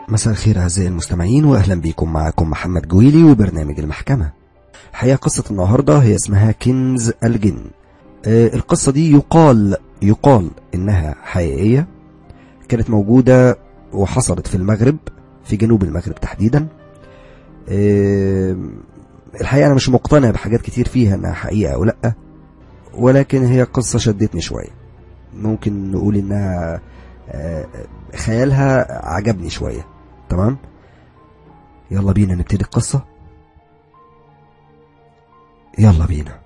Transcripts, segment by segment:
مساء الخير أعزائي المستمعين وأهلا بكم معكم محمد جويلي وبرنامج المحكمة حقيقة قصة النهاردة هي اسمها كنز الجن آه، القصة دي يقال يقال إنها حقيقية كانت موجودة وحصلت في المغرب في جنوب المغرب تحديدا آه، الحقيقة أنا مش مقتنع بحاجات كتير فيها إنها حقيقة أو لأ ولكن هي قصة شدتني شوية ممكن نقول إنها آه، خيالها عجبني شوية تمام يلا بينا نبتدي القصة يلا بينا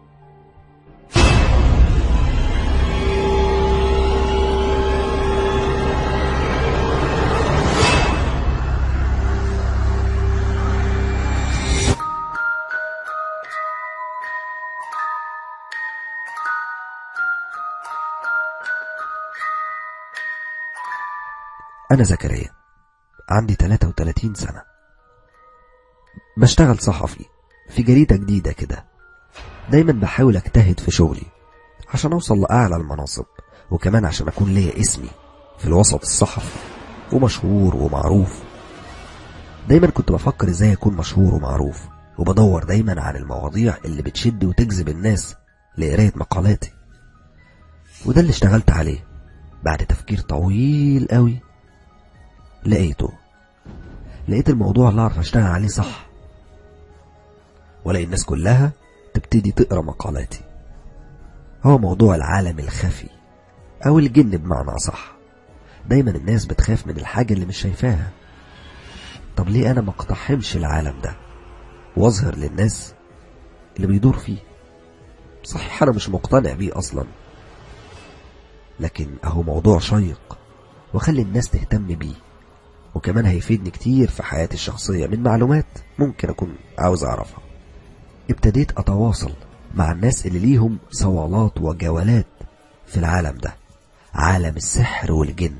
أنا زكريا عندي 33 سنة بشتغل صحفي في جريدة جديدة كده دايما بحاول اجتهد في شغلي عشان اوصل لأعلى المناصب وكمان عشان اكون ليا اسمي في الوسط الصحفي ومشهور ومعروف دايما كنت بفكر ازاي اكون مشهور ومعروف وبدور دايما عن المواضيع اللي بتشد وتجذب الناس لقراية مقالاتي وده اللي اشتغلت عليه بعد تفكير طويل قوي لقيته لقيت الموضوع اللي اعرف اشتغل عليه صح والاقي الناس كلها تبتدي تقرا مقالاتي هو موضوع العالم الخفي او الجن بمعنى اصح دايما الناس بتخاف من الحاجة اللي مش شايفاها طب ليه انا ما اقتحمش العالم ده واظهر للناس اللي بيدور فيه صحيح انا مش مقتنع بيه اصلا لكن اهو موضوع شيق وخلي الناس تهتم بيه وكمان هيفيدني كتير في حياتي الشخصية من معلومات ممكن أكون عاوز أعرفها ابتديت أتواصل مع الناس اللي ليهم صوالات وجولات في العالم ده عالم السحر والجن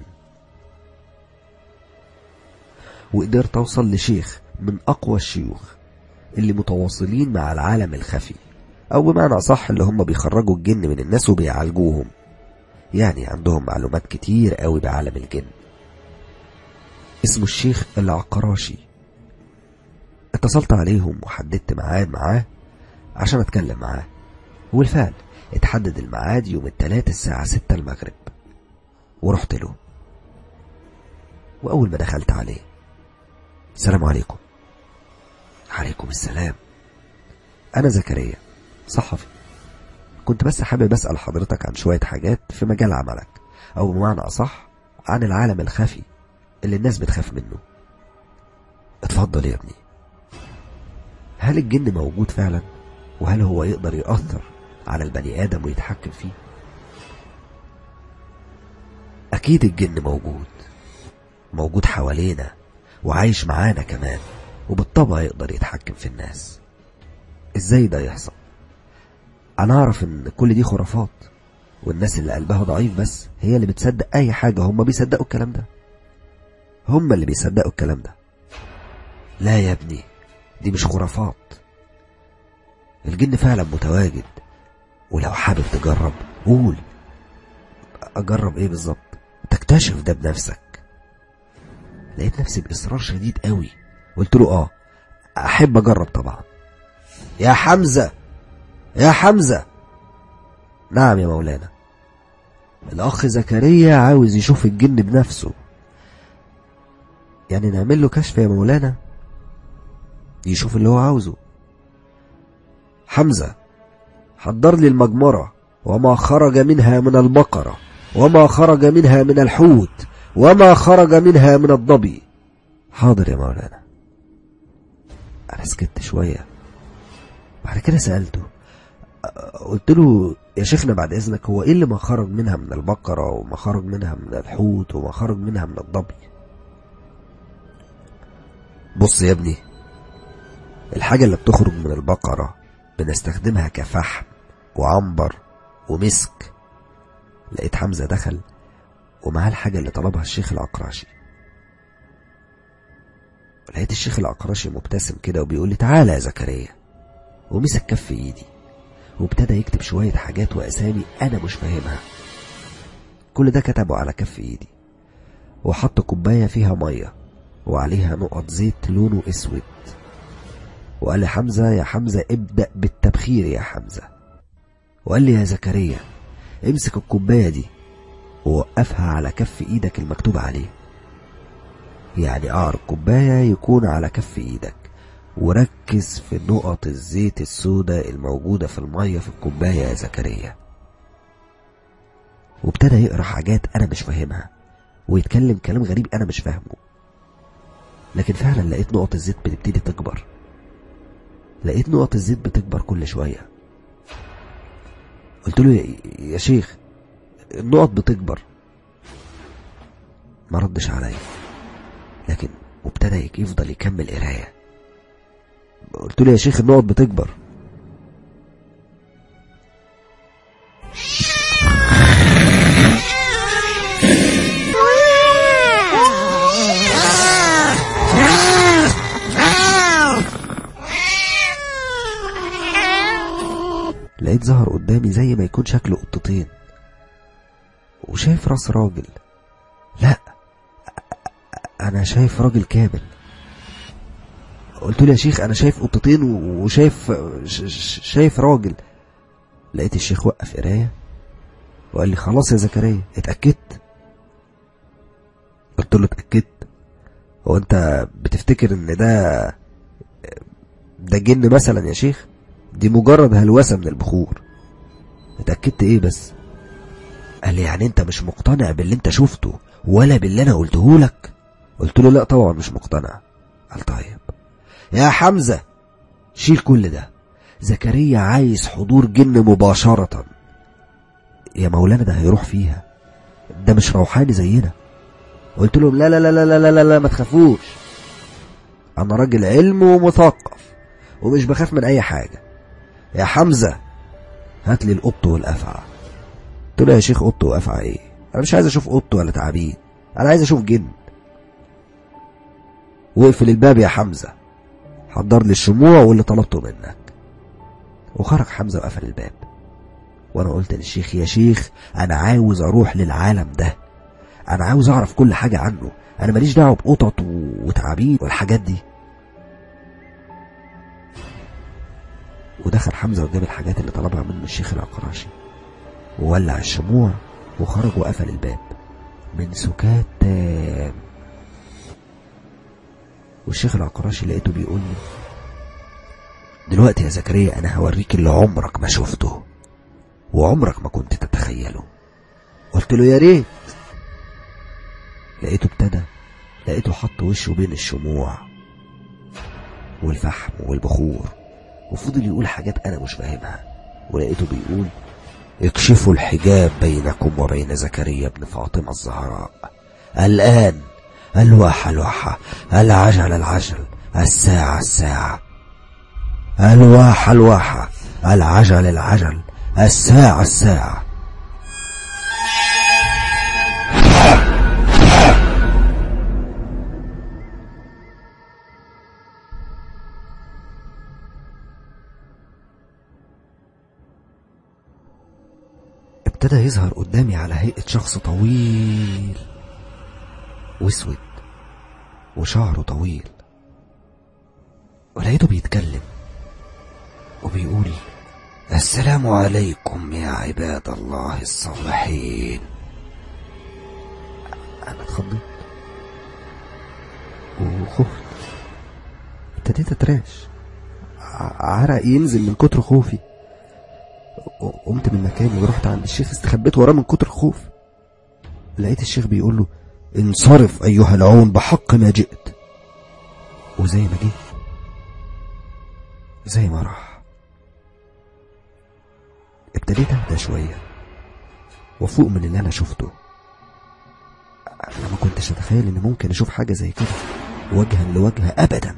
وقدرت أوصل لشيخ من أقوى الشيوخ اللي متواصلين مع العالم الخفي أو بمعنى صح اللي هم بيخرجوا الجن من الناس وبيعالجوهم يعني عندهم معلومات كتير قوي بعالم الجن اسمه الشيخ العقراشي اتصلت عليهم وحددت ميعاد معاه عشان اتكلم معاه وبالفعل اتحدد الميعاد يوم التلات الساعة ستة المغرب ورحت له وأول ما دخلت عليه السلام عليكم عليكم السلام أنا زكريا صحفي كنت بس حابب أسأل حضرتك عن شوية حاجات في مجال عملك أو بمعنى أصح عن العالم الخفي اللي الناس بتخاف منه اتفضل يا ابني هل الجن موجود فعلا وهل هو يقدر يأثر على البني آدم ويتحكم فيه أكيد الجن موجود موجود حوالينا وعايش معانا كمان وبالطبع يقدر يتحكم في الناس ازاي ده يحصل انا اعرف ان كل دي خرافات والناس اللي قلبها ضعيف بس هي اللي بتصدق اي حاجة هم بيصدقوا الكلام ده هم اللي بيصدقوا الكلام ده لا يا ابني دي مش خرافات الجن فعلا متواجد ولو حابب تجرب قول اجرب ايه بالظبط تكتشف ده بنفسك لقيت نفسي باصرار شديد قوي قلت له اه احب اجرب طبعا يا حمزة يا حمزة نعم يا مولانا الاخ زكريا عاوز يشوف الجن بنفسه يعني نعمل له كشف يا مولانا يشوف اللي هو عاوزه حمزة حضر لي المجمرة وما خرج منها من البقرة وما خرج منها من الحوت وما خرج منها من الضبي حاضر يا مولانا أنا سكت شوية بعد كده سألته قلت له يا شيخنا بعد إذنك هو إيه اللي ما خرج منها من البقرة وما خرج منها من الحوت وما خرج منها من الضبي بص يا ابني الحاجة اللي بتخرج من البقرة بنستخدمها كفحم وعنبر ومسك لقيت حمزة دخل ومعاه الحاجة اللي طلبها الشيخ العقراشي لقيت الشيخ العقراشي مبتسم كده وبيقول لي تعالى يا زكريا ومسك كف ايدي وابتدى يكتب شوية حاجات وأسامي أنا مش فاهمها كل ده كتبه على كف ايدي وحط كوباية فيها مية وعليها نقط زيت لونه اسود وقال لي حمزة يا حمزة ابدأ بالتبخير يا حمزة وقال لي يا زكريا امسك الكوباية دي ووقفها على كف ايدك المكتوب عليه يعني قعر الكوباية يكون على كف ايدك وركز في نقط الزيت السوداء الموجودة في المية في الكوباية يا زكريا وابتدى يقرا حاجات انا مش فاهمها ويتكلم كلام غريب انا مش فاهمه لكن فعلا لقيت نقط الزيت بتبتدي تكبر لقيت نقط الزيت بتكبر كل شوية قلت له يا- يا شيخ النقط بتكبر ما ردش عليا لكن وابتدى يفضل يكمل قرايه قلت له يا شيخ النقط بتكبر لقيت ظهر قدامي زي ما يكون شكله قطتين وشايف راس راجل لا انا شايف راجل كامل قلت له يا شيخ انا شايف قطتين و- وشايف ش- ش- شايف راجل لقيت الشيخ وقف قرايه وقال لي خلاص يا زكريا اتاكدت قلت له اتاكدت هو انت بتفتكر ان ده ده جن مثلا يا شيخ دي مجرد هلوسه من البخور اتاكدت ايه بس قال لي يعني انت مش مقتنع باللي انت شفته ولا باللي انا قلته لك قلت له لا طبعا مش مقتنع قال طيب يا حمزة شيل كل ده زكريا عايز حضور جن مباشرة يا مولانا ده هيروح فيها ده مش روحاني زينا قلت لهم لا لا لا لا لا لا لا ما تخافوش انا راجل علم ومثقف ومش بخاف من اي حاجة يا حمزة هات لي القط والافعى قلت له يا شيخ قط وافعى ايه انا مش عايز اشوف قط ولا تعابين انا عايز اشوف جن واقفل الباب يا حمزة حضر لي الشموع واللي طلبته منك وخرج حمزة وقفل الباب وانا قلت للشيخ يا شيخ انا عاوز اروح للعالم ده انا عاوز اعرف كل حاجة عنه انا ماليش دعوة بقطط و- وتعابين والحاجات دي ودخل حمزة وجاب الحاجات اللي طلبها منه الشيخ العقراشي وولع الشموع وخرج وقفل الباب من سكات تام والشيخ العقراشي لقيته بيقول لي دلوقتي يا زكريا انا هوريك اللي عمرك ما شفته وعمرك ما كنت تتخيله قلت له يا ريت لقيته ابتدى لقيته حط وشه بين الشموع والفحم والبخور وفضل يقول حاجات انا مش فاهمها ولقيته بيقول اكشفوا الحجاب بينكم وبين زكريا بن فاطمة الزهراء الآن الواحة الواحة العجل العجل الساعة الساعة الواحة الواحة العجل العجل الساعة الساعة ابتدى يظهر قدامي على هيئة شخص طويل واسود وشعره طويل ولقيته بيتكلم وبيقول السلام عليكم يا عباد الله الصالحين انا اتخضيت وخفت ابتديت اتراش ع- عرق ينزل من كتر خوفي قمت من مكاني ورحت عند الشيخ استخبيت وراه من كتر الخوف لقيت الشيخ بيقول له انصرف ايها العون بحق ما جئت وزي ما جه زي ما راح ابتديت اهدى شويه وفوق من اللي انا شفته انا ما كنتش اتخيل ان ممكن اشوف حاجه زي كده وجها لوجه ابدا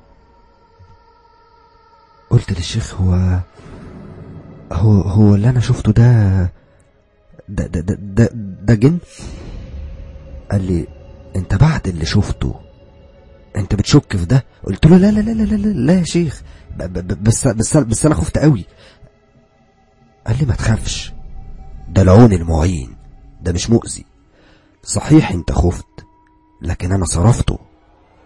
قلت للشيخ هو هو هو اللي انا شفته ده ده ده ده, ده, ده جن قال لي انت بعد اللي شفته انت بتشك في ده قلت له لا لا لا لا لا, لا, لا يا شيخ ب- ب- ب- بس بس بس انا خفت قوي قال لي ما تخافش ده العون المعين ده مش مؤذي صحيح انت خفت لكن انا صرفته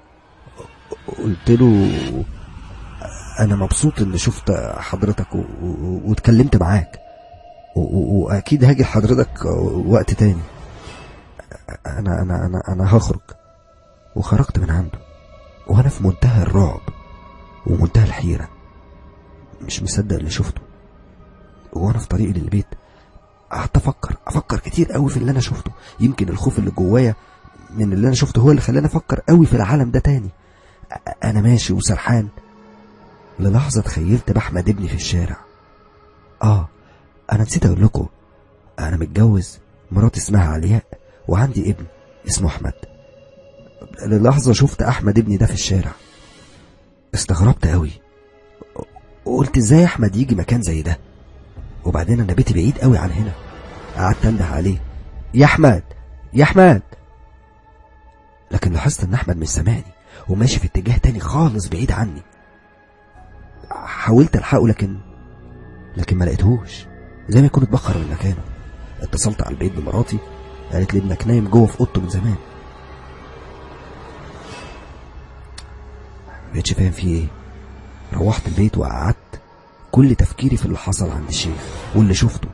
قلت له انا مبسوط ان شفت حضرتك و- و- واتكلمت معاك و- و- واكيد هاجي لحضرتك وقت تاني انا انا انا انا هخرج وخرجت من عنده وانا في منتهى الرعب ومنتهى الحيره مش مصدق اللي شفته وانا في طريقي للبيت قعدت افكر افكر كتير قوي في اللي انا شفته يمكن الخوف اللي جوايا من اللي انا شفته هو اللي خلاني افكر قوي في العالم ده تاني أ- انا ماشي وسرحان للحظه تخيلت باحمد ابني في الشارع اه انا نسيت اقول لكم انا متجوز مراتي اسمها علياء وعندي ابن اسمه احمد للحظه شفت احمد ابني ده في الشارع استغربت قوي قلت ازاي احمد يجي مكان زي ده وبعدين انا بيتي بعيد قوي عن هنا قعدت انده عليه يا احمد يا احمد لكن لاحظت ان احمد مش سامعني وماشي في اتجاه تاني خالص بعيد عني حاولت الحقه لكن لكن ما لقيتهوش زي ما يكون اتبخر من مكانه اتصلت على البيت بمراتي قالت لي ابنك نايم جوه في اوضته من زمان مبقتش فاهم فيه ايه روحت البيت وقعدت كل تفكيري في اللي حصل عند الشيخ واللي شفته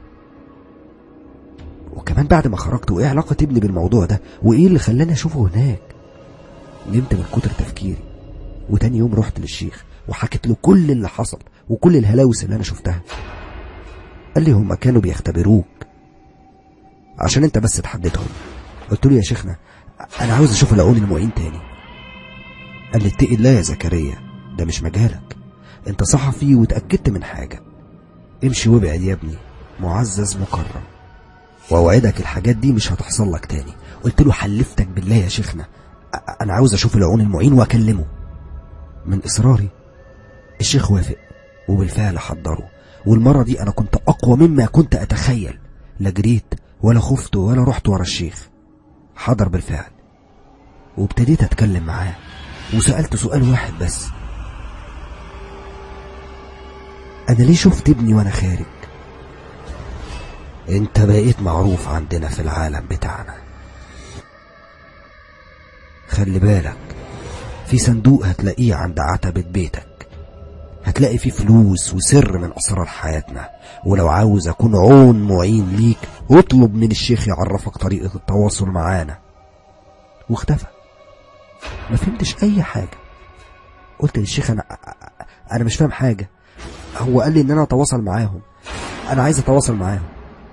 وكمان بعد ما خرجت وايه علاقة ابني بالموضوع ده وايه اللي خلاني اشوفه هناك نمت من كتر تفكيري وتاني يوم رحت للشيخ وحكيت له كل اللي حصل وكل الهلاوس اللي انا شفتها قال لي هما كانوا بيختبروك عشان انت بس تحددهم قلت له يا شيخنا انا عاوز اشوف العون المعين تاني قال لي اتقي الله يا زكريا ده مش مجالك انت صحفي وتأكدت من حاجة امشي وابعد يا ابني معزز مكرم واوعدك الحاجات دي مش هتحصل لك تاني قلت له حلفتك بالله يا شيخنا أ- انا عاوز اشوف العون المعين واكلمه من اصراري الشيخ وافق وبالفعل حضره والمرة دي انا كنت اقوى مما كنت اتخيل لا جريت ولا خفت ولا رحت ورا الشيخ حضر بالفعل وابتديت اتكلم معاه وسألت سؤال واحد بس انا ليه شفت ابني وانا خارج انت بقيت معروف عندنا في العالم بتاعنا خلي بالك في صندوق هتلاقيه عند عتبة بيتك هتلاقي فيه فلوس وسر من أسرار حياتنا ولو عاوز أكون عون معين ليك اطلب من الشيخ يعرفك طريقة التواصل معانا واختفى ما فهمتش أي حاجة قلت للشيخ أنا أنا مش فاهم حاجة هو قال لي إن أنا أتواصل معاهم أنا عايز أتواصل معاهم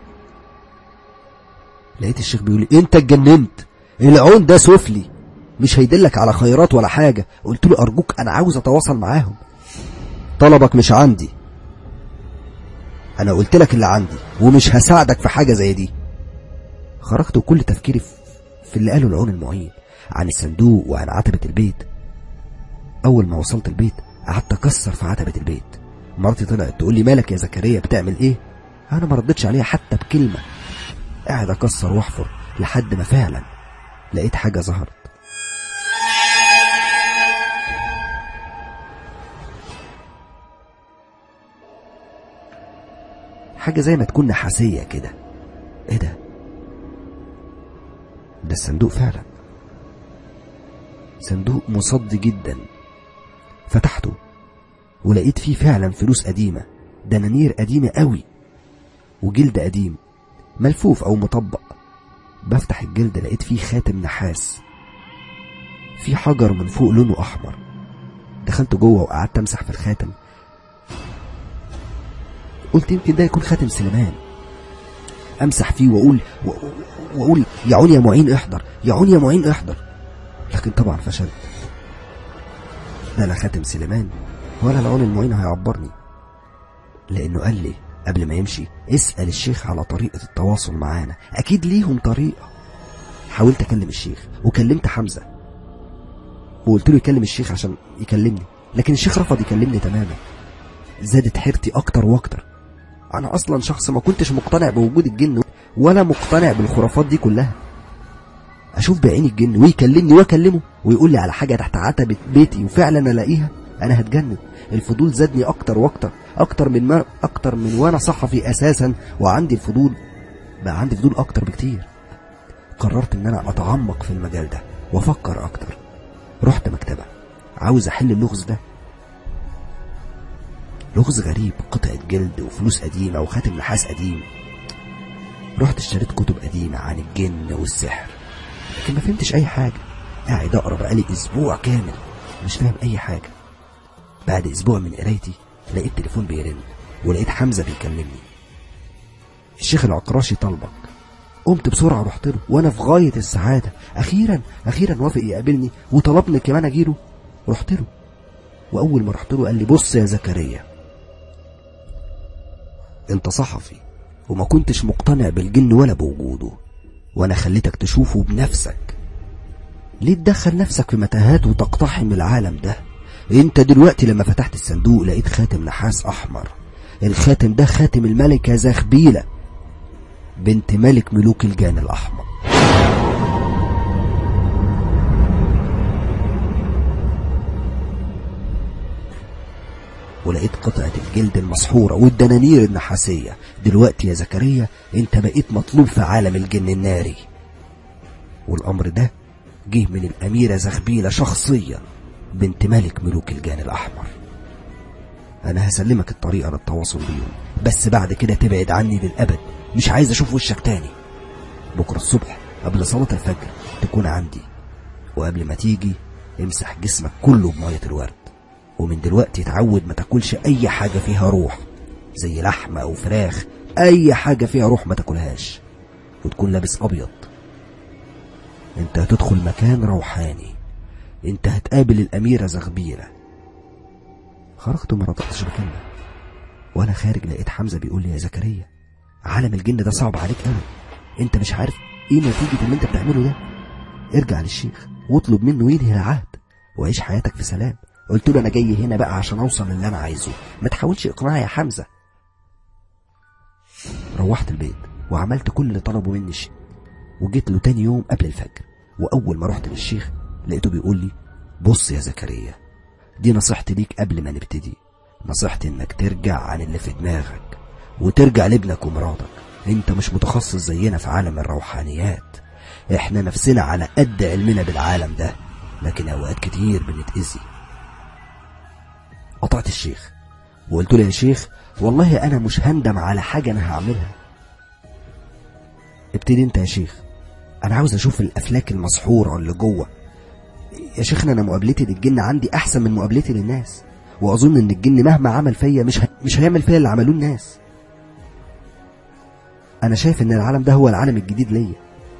لقيت الشيخ بيقول لي انت اتجننت العون ده سفلي مش هيدلك على خيرات ولا حاجة قلت له ارجوك انا عاوز اتواصل معاهم طلبك مش عندي انا قلت لك اللي عندي ومش هساعدك في حاجة زي دي خرجت وكل تفكيري في- في اللي قاله العون المعين عن الصندوق وعن عتبة البيت اول ما وصلت البيت قعدت اكسر في عتبة البيت مرتي طلعت تقول لي مالك يا زكريا بتعمل ايه انا ما ردتش عليها حتى بكلمة قاعد اكسر واحفر لحد ما فعلا لقيت حاجة ظهرت حاجة زي ما تكون نحاسية كده ايه ده ده الصندوق فعلا صندوق مصد جدا فتحته ولقيت فيه فعلا فلوس قديمة دنانير قديمة قوي وجلد قديم ملفوف او مطبق بفتح الجلد لقيت فيه خاتم نحاس في حجر من فوق لونه احمر دخلت جوه وقعدت امسح في الخاتم قلت يمكن ده يكون خاتم سليمان امسح فيه واقول و- و- واقول يا عون يا معين احضر يا عون يا معين احضر لكن طبعا فشلت لا لا خاتم سليمان ولا العون المعين هيعبرني لانه قال لي قبل ما يمشي اسأل الشيخ على طريقة التواصل معانا اكيد ليهم طريقة حاولت اكلم الشيخ وكلمت حمزة وقلت له يكلم الشيخ عشان يكلمني لكن الشيخ رفض يكلمني تماما زادت حيرتي اكتر واكتر انا اصلا شخص ما كنتش مقتنع بوجود الجن ولا مقتنع بالخرافات دي كلها اشوف بعيني الجن ويكلمني واكلمه ويقول لي على حاجه تحت عتبه بيتي وفعلا الاقيها انا هتجنن الفضول زادني اكتر واكتر اكتر من ما اكتر من وانا صحفي اساسا وعندي الفضول بقى عندي فضول اكتر بكتير قررت ان انا اتعمق في المجال ده وافكر اكتر رحت مكتبه عاوز احل اللغز ده لغز غريب قطعة جلد وفلوس قديمة وخاتم نحاس قديم رحت اشتريت كتب قديمة عن الجن والسحر لكن ما فهمتش أي حاجة قاعد أقرأ بقالي أسبوع كامل مش فاهم أي حاجة بعد أسبوع من قرايتي لقيت تليفون بيرن ولقيت حمزة بيكلمني الشيخ العقراشي طلبك قمت بسرعة ورحت له وأنا في غاية السعادة أخيرا أخيرا وافق يقابلني وطلبني كمان أجيله رحت له وأول ما رحت له قال لي بص يا زكريا أنت صحفي وما كنتش مقتنع بالجن ولا بوجوده وأنا خليتك تشوفه بنفسك ليه تدخل نفسك في متاهات وتقتحم العالم ده انت دلوقتي لما فتحت الصندوق لقيت خاتم نحاس احمر الخاتم ده خاتم الملكة زخبيلة بنت ملك ملوك الجان الاحمر ولقيت قطعة الجلد المسحورة والدنانير النحاسية دلوقتي يا زكريا انت بقيت مطلوب في عالم الجن الناري والامر ده جه من الاميرة زخبيلة شخصيا بنت ملك ملوك الجان الاحمر انا هسلمك الطريقة للتواصل بيهم بس بعد كده تبعد عني للابد مش عايز اشوف وشك تاني بكرة الصبح قبل صلاة الفجر تكون عندي وقبل ما تيجي امسح جسمك كله بمية الورد ومن دلوقتي اتعود ما تاكلش اي حاجة فيها روح زي لحمة او فراخ اي حاجة فيها روح ما تاكلهاش وتكون لابس ابيض انت هتدخل مكان روحاني انت هتقابل الاميرة زغبيرة خرجت وما رضيتش بكلمة وانا خارج لقيت حمزة بيقول لي يا زكريا عالم الجن ده صعب عليك قوي انت مش عارف ايه نتيجة اللي انت بتعمله ده ارجع للشيخ واطلب منه ينهي العهد وعيش حياتك في سلام قلت له انا جاي هنا بقى عشان اوصل للي انا عايزه ما تحاولش اقناعي يا حمزة روحت البيت وعملت كل اللي طلبه مني الشيخ وجيت له تاني يوم قبل الفجر واول ما رحت للشيخ لقيته بيقول لي بص يا زكريا دي نصيحتي ليك قبل ما نبتدي نصيحتي انك ترجع عن اللي في دماغك وترجع لابنك ومراتك انت مش متخصص زينا في عالم الروحانيات احنا نفسنا على قد علمنا بالعالم ده لكن اوقات كتير بنتأذي قطعت الشيخ وقلت له يا شيخ والله انا مش هندم على حاجة انا هعملها ابتدي انت يا شيخ انا عاوز اشوف الافلاك المسحورة اللي جوه يا شيخنا انا مقابلتي للجن عندي احسن من مقابلتي للناس واظن ان الجن مهما عمل فيا مش ه... مش هيعمل فيا اللي عملوه الناس انا شايف ان العالم ده هو العالم الجديد ليا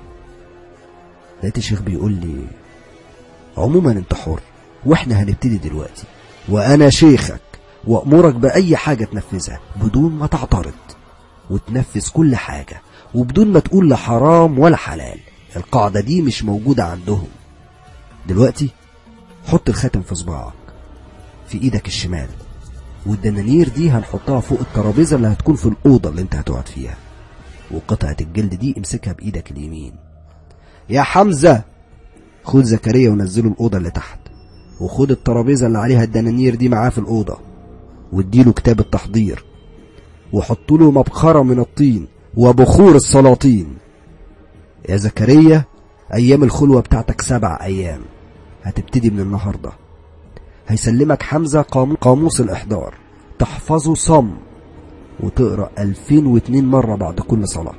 لقيت الشيخ بيقول لي عموما انت حر واحنا هنبتدي دلوقتي وانا شيخك وامرك باي حاجه تنفذها بدون ما تعترض وتنفذ كل حاجه وبدون ما تقول لا حرام ولا حلال القاعده دي مش موجوده عندهم دلوقتي حط الخاتم في صباعك في ايدك الشمال والدنانير دي هنحطها فوق الترابيزه اللي هتكون في الاوضه اللي انت هتقعد فيها وقطعه الجلد دي امسكها بايدك اليمين يا حمزه خد زكريا ونزله الاوضه اللي تحت وخد الترابيزه اللي عليها الدنانير دي معاه في الاوضه واديله كتاب التحضير وحط له مبخره من الطين وبخور السلاطين يا زكريا ايام الخلوه بتاعتك سبع ايام هتبتدي من النهارده هيسلمك حمزه قام... قاموس الاحضار تحفظه صم وتقرا 2002 مره بعد كل صلاه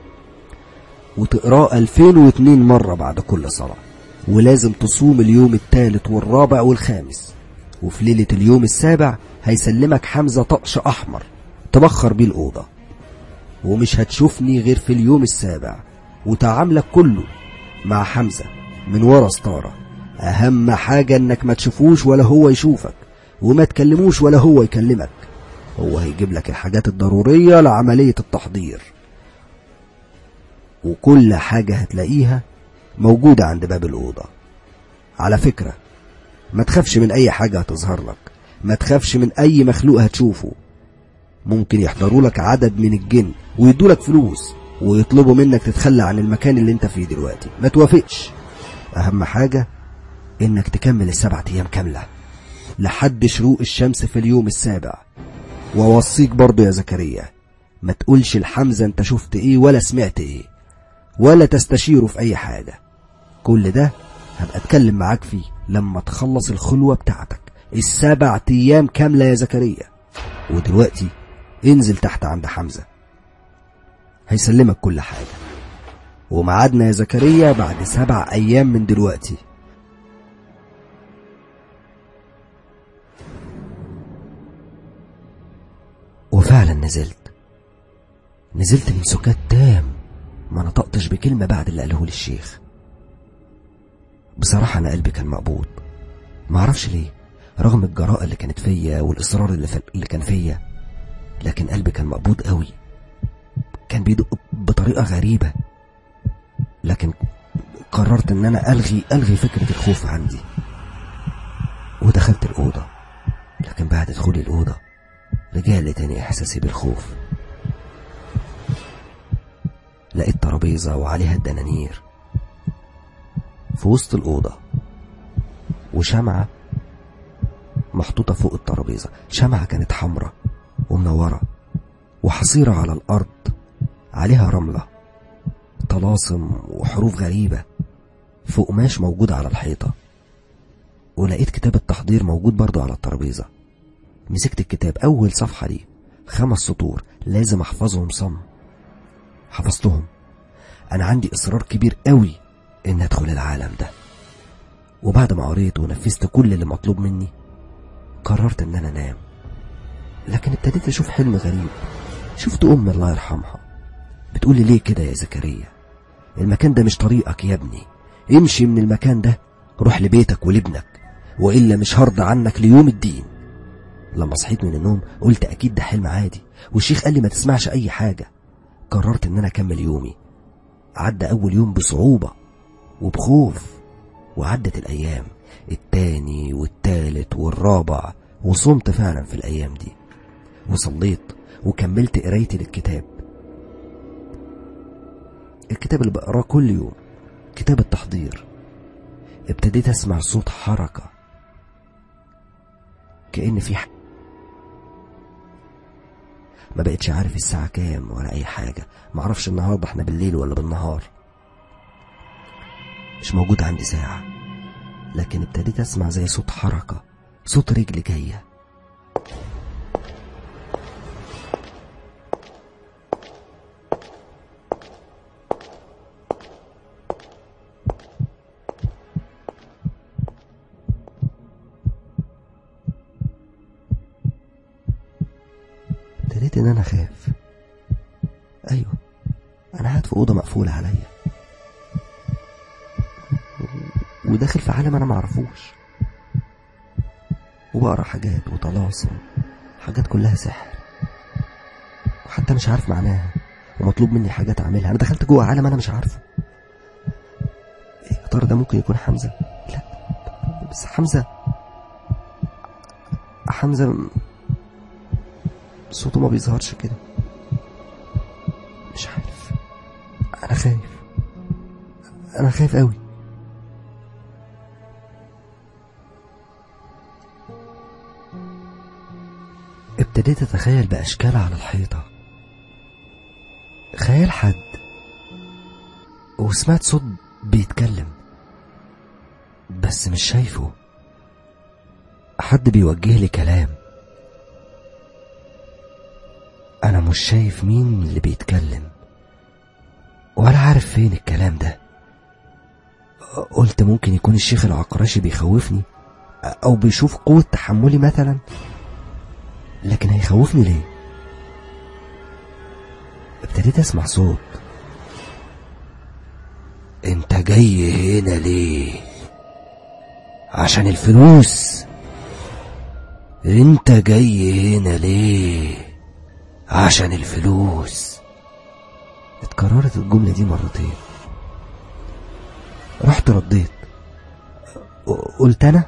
وتقراه 2002 مره بعد كل صلاه ولازم تصوم اليوم الثالث والرابع والخامس وفي ليلة اليوم السابع هيسلمك حمزة طقش أحمر تبخر بيه الأوضة ومش هتشوفني غير في اليوم السابع وتعاملك كله مع حمزة من ورا ستارة أهم حاجة إنك ما تشوفوش ولا هو يشوفك وما تكلموش ولا هو يكلمك هو هيجيب لك الحاجات الضرورية لعملية التحضير وكل حاجة هتلاقيها موجودة عند باب الأوضة على فكرة ما تخافش من أي حاجة هتظهر لك ما تخافش من أي مخلوق هتشوفه ممكن يحضروا لك عدد من الجن ويدوا لك فلوس ويطلبوا منك تتخلى عن المكان اللي انت فيه دلوقتي ما توافقش أهم حاجة إنك تكمل السبعة أيام كاملة لحد شروق الشمس في اليوم السابع ووصيك برضو يا زكريا ما تقولش لحمزة انت شفت ايه ولا سمعت ايه ولا تستشيره في اي حاجة كل ده هبقى اتكلم معاك فيه لما تخلص الخلوة بتاعتك السبع أيام كاملة يا زكريا ودلوقتي انزل تحت عند حمزة هيسلمك كل حاجة وميعادنا يا زكريا بعد سبع أيام من دلوقتي وفعلا نزلت نزلت من سكات تام ما نطقتش بكلمة بعد اللي قاله لي الشيخ بصراحة أنا قلبي كان مقبوض معرفش ليه رغم الجراءة اللي كانت فيا والإصرار اللي, ف... اللي كان فيا لكن قلبي كان مقبوض قوي كان بيدق بطريقة غريبة لكن قررت ان انا الغي الغي فكرة الخوف عندي ودخلت الأوضة لكن بعد دخولي الأوضة رجع لي تاني إحساسي بالخوف لقيت ترابيزة وعليها الدنانير في وسط الأوضة وشمعة محطوطة فوق الترابيزة شمعة كانت حمرة ومنورة وحصيرة على الأرض عليها رملة طلاسم وحروف غريبة في قماش موجود على الحيطة ولقيت كتاب التحضير موجود برضو على الترابيزة مسكت الكتاب أول صفحة دي خمس سطور لازم أحفظهم صم حفظتهم أنا عندي إصرار كبير قوي إن أدخل العالم ده وبعد ما قريت ونفذت كل اللي مطلوب مني قررت إن أنا أنام لكن ابتديت أشوف حلم غريب شفت أمي الله يرحمها بتقولي ليه كده يا زكريا المكان ده مش طريقك يا ابني امشي من المكان ده روح لبيتك ولابنك وإلا مش هرضى عنك ليوم الدين لما صحيت من النوم قلت أكيد ده حلم عادي والشيخ قال لي ما تسمعش أي حاجة قررت إن أنا أكمل يومي عدى أول يوم بصعوبة وبخوف وعدت الأيام التاني والتالت والرابع وصمت فعلا في الأيام دي وصليت وكملت قرايتي للكتاب الكتاب اللي بقراه كل يوم كتاب التحضير ابتديت اسمع صوت حركة كأن في ح... ما بقتش عارف الساعة كام ولا أي حاجة معرفش النهاردة احنا بالليل ولا بالنهار مش موجود عندي ساعة لكن ابتديت اسمع زي صوت حركة صوت رجل جاية ابتديت ان انا اخاف ايوه انا قاعد في اوضه مقفوله عليا وداخل في عالم انا معرفوش وبقرا حاجات وطلاسم حاجات كلها سحر وحتى مش عارف معناها ومطلوب مني حاجات اعملها انا دخلت جوه عالم انا مش عارفه إيه يا ترى ده ممكن يكون حمزه لا بس حمزه حمزه صوته ما بيظهرش كده مش عارف انا خايف انا خايف قوي ابتديت اتخيل باشكال على الحيطه خيال حد وسمعت صوت بيتكلم بس مش شايفه حد بيوجه لي كلام انا مش شايف مين اللي بيتكلم ولا عارف فين الكلام ده قلت ممكن يكون الشيخ العقرشي بيخوفني او بيشوف قوة تحملي مثلا لكن هيخوفني ليه ابتديت اسمع صوت انت جاي هنا ليه عشان الفلوس انت جاي هنا ليه عشان الفلوس اتكررت الجملة دي مرتين رحت رديت قلت انا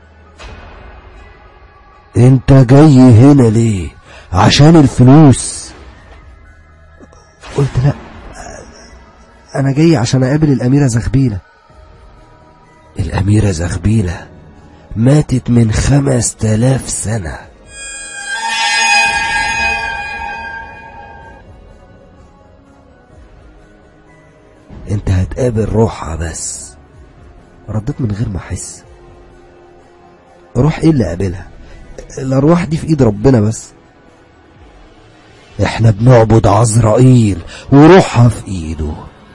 انت جاي هنا ليه عشان الفلوس قلت لا انا جاي عشان اقابل الاميرة زغبيلة الاميرة زغبيلة ماتت من خمس تلاف سنة انت هتقابل روحها بس رديت من غير ما احس روح ايه اللي قابلها الارواح دي في ايد ربنا بس احنا بنعبد عزرائيل وروحها في ايده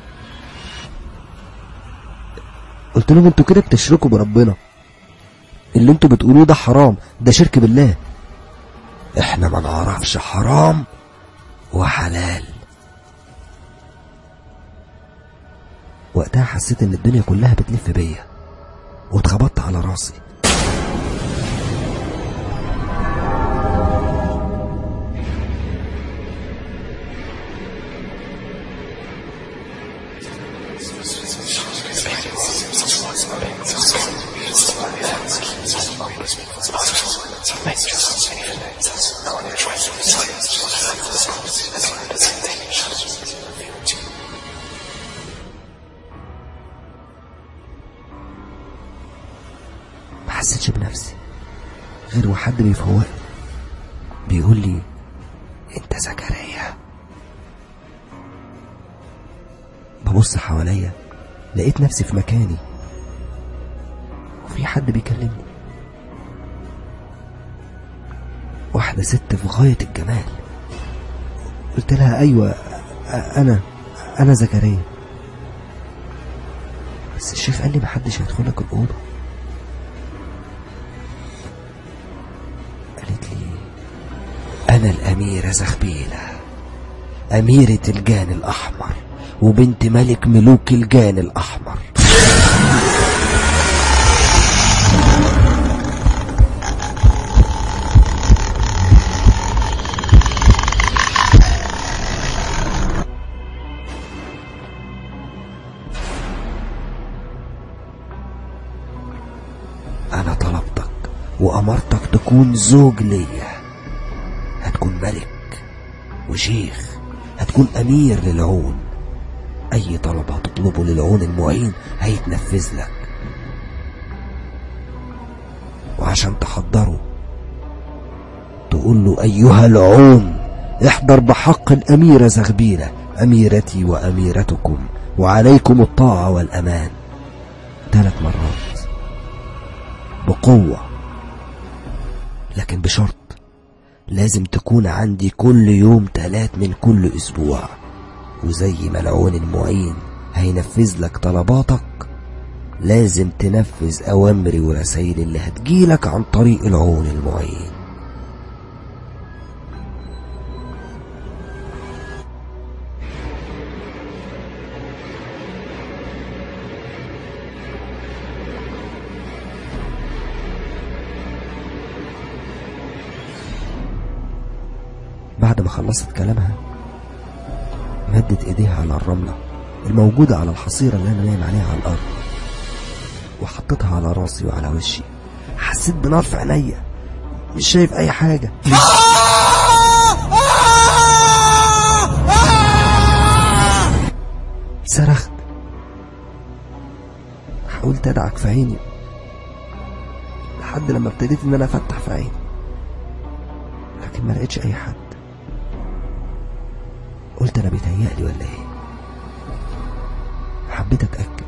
قلت لهم انتوا كده بتشركوا بربنا اللي انتوا بتقولوه ده حرام ده شرك بالله احنا ما نعرفش حرام وحلال وقتها حسيت ان الدنيا كلها بتلف بيا واتخبطت على راسي ما حسيتش بنفسي غير وحد بيفوقني بيقول لي انت زكريا ببص حواليا لقيت نفسي في مكاني وفي حد بيكلمني واحدة ست في غاية الجمال قلت لها أيوة أ- أنا أنا زكريا بس الشيخ قال لي محدش هيدخلك الأوضة قالت لي أنا الأميرة زخبيلة أميرة الجان الأحمر وبنت ملك ملوك الجان الأحمر أنا طلبتك وأمرتك تكون زوج ليا هتكون ملك وشيخ هتكون أمير للعون أي طلب هتطلبه للعون المعين هيتنفذ لك وعشان تحضره تقول له أيها العون احضر بحق الأميرة زغبيلة أميرتي وأميرتكم وعليكم الطاعة والأمان ثلاث مرات بقوة لكن بشرط لازم تكون عندي كل يوم تلات من كل أسبوع وزي ما العون المعين هينفذ لك طلباتك لازم تنفذ أوامري ورسائل اللي هتجيلك عن طريق العون المعين بعد ما خلصت كلامها مدت ايديها على الرملة الموجودة على الحصيرة اللي انا نايم عليها على الارض وحطيتها على راسي وعلى وشي حسيت بنار في عينيا مش شايف اي حاجة صرخت حاولت ادعك في عيني لحد لما ابتديت ان انا افتح في عيني لكن ما لقيتش اي حد قلت انا بيتهيألي ولا ايه حبيت اتاكد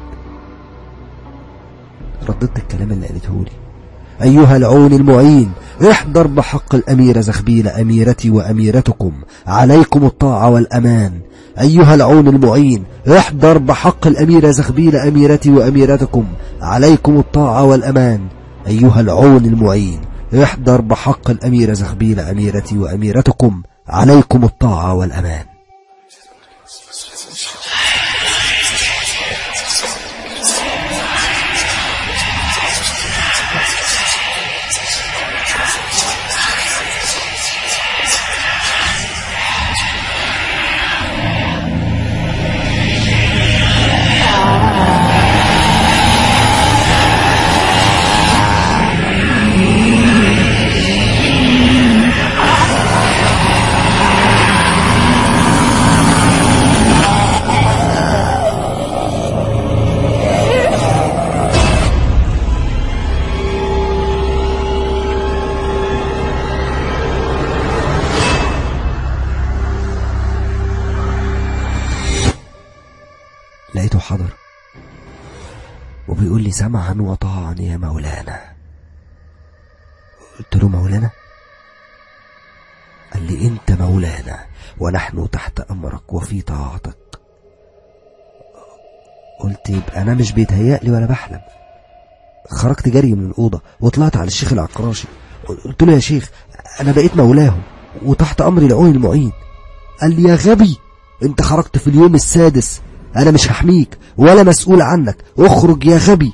رددت الكلام اللي قالته لي ايها العون المعين احضر بحق الاميره زخبيله اميرتي واميرتكم عليكم الطاعه والامان ايها العون المعين احضر بحق الاميره زخبيله اميرتي واميرتكم عليكم الطاعه والامان ايها العون المعين احضر بحق الاميره زخبيله اميرتي واميرتكم عليكم الطاعه والامان لقيته حضر وبيقول لي سمعا وطاعا يا مولانا قلت له مولانا قال لي انت مولانا ونحن تحت امرك وفي طاعتك قلت يبقى انا مش بيتهيألي ولا بحلم خرجت جري من الاوضه وطلعت على الشيخ العقراشي قلت له يا شيخ انا بقيت مولاهم وتحت امري العون المعين قال لي يا غبي انت خرجت في اليوم السادس انا مش هحميك ولا مسؤول عنك اخرج يا غبي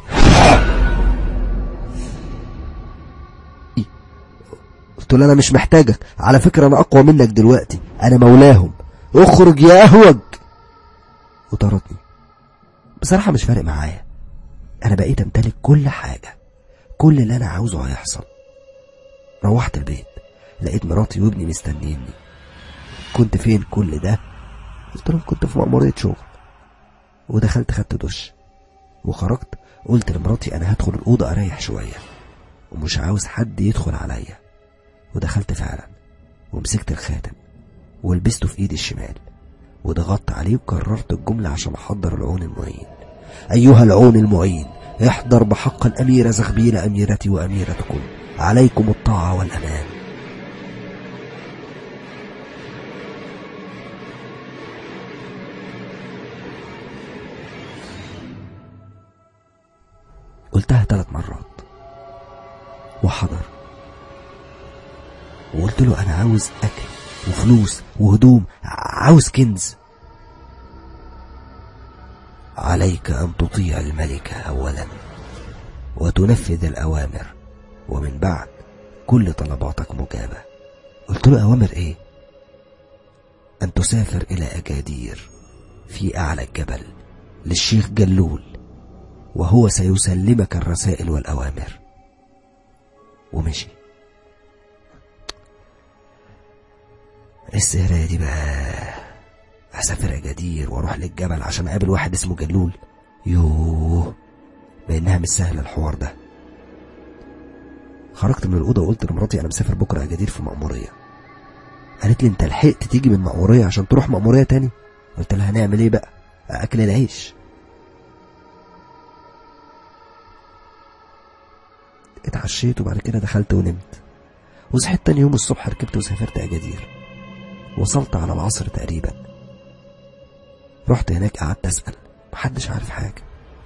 قلت له انا مش محتاجك على فكرة انا اقوى منك دلوقتي انا مولاهم اخرج يا اهوج وطردني بصراحة مش فارق معايا انا بقيت امتلك كل حاجة كل اللي انا عاوزه هيحصل روحت البيت لقيت مراتي وابني مستنيني كنت فين كل ده قلت لهم كنت في مأمورية شغل ودخلت خدت دش وخرجت قلت لمراتي انا هدخل الأوضة اريح شوية ومش عاوز حد يدخل عليا ودخلت فعلا ومسكت الخاتم ولبسته في ايدي الشمال وضغطت عليه وكررت الجملة عشان احضر العون المعين ايها العون المعين احضر بحق الاميرة زغبيل اميرتي واميرتكم عليكم الطاعة والامان قلتها ثلاث مرات وحضر وقلت له انا عاوز اكل وفلوس وهدوم عاوز كنز عليك ان تطيع الملك اولا وتنفذ الاوامر ومن بعد كل طلباتك مجابه قلت له اوامر ايه ان تسافر الى اكادير في اعلى الجبل للشيخ جلول وهو سيسلمك الرسائل والاوامر ومشي السهرة دي بقى هسافر أجادير واروح للجبل عشان اقابل واحد اسمه جلول يوه بانها مش سهلة الحوار ده خرجت من الأوضة وقلت لمراتي أنا مسافر بكرة أجادير في مأمورية قالت لي أنت لحقت تيجي من مأمورية عشان تروح مأمورية تاني قلت لها هنعمل إيه بقى أكل العيش اتعشيت وبعد كده دخلت ونمت وصحيت تاني يوم الصبح ركبت وسافرت أجادير وصلت على العصر تقريبا رحت هناك قعدت أسأل محدش عارف حاجة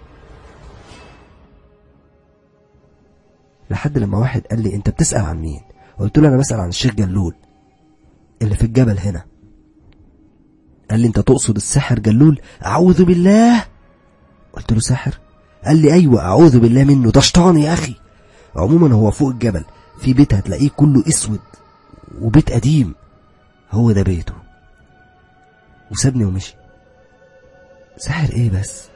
لحد لما واحد قال لي انت بتسأل عن مين قلت له انا بسأل عن الشيخ جلول اللي في الجبل هنا قال لي انت تقصد الساحر جلول اعوذ بالله قلت له ساحر قال لي ايوه اعوذ بالله منه ده شيطان يا اخي عموما هو فوق الجبل في بيت هتلاقيه كله اسود وبيت قديم هو ده بيته وسابني ومشي ساحر ايه بس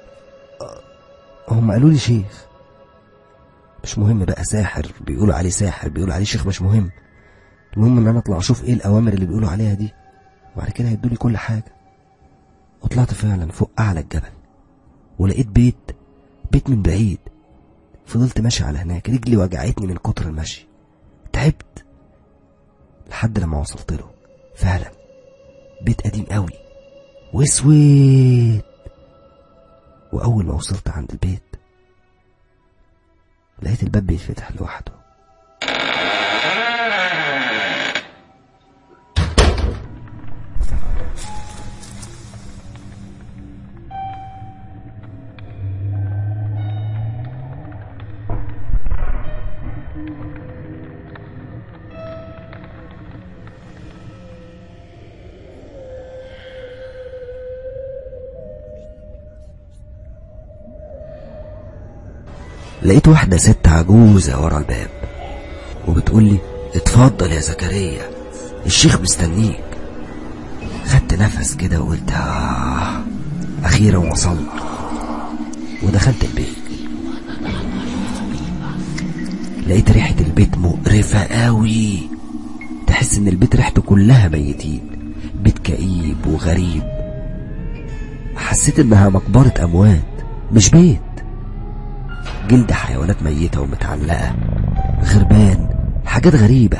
هم قالوا لي شيخ مش مهم بقى ساحر بيقولوا عليه ساحر بيقولوا عليه شيخ مش مهم المهم ان انا اطلع اشوف ايه الاوامر اللي بيقولوا عليها دي وبعد كده هيدولي كل حاجه وطلعت فعلا فوق اعلى الجبل ولقيت بيت بيت من بعيد فضلت ماشي على هناك رجلي وجعتني من كتر المشي تعبت لحد لما وصلت له فعلا بيت قديم قوي واسود واول ما وصلت عند البيت لقيت الباب بيتفتح لوحده لقيت واحدة ست عجوزة ورا الباب وبتقول لي اتفضل يا زكريا الشيخ مستنيك خدت نفس كده وقلت آه أخيرا وصلت ودخلت البيت لقيت ريحة البيت مقرفة قوي تحس ان البيت ريحته كلها ميتين بيت كئيب وغريب حسيت انها مقبرة اموات مش بيت جلد حيوانات ميتة ومتعلقة غربان حاجات غريبة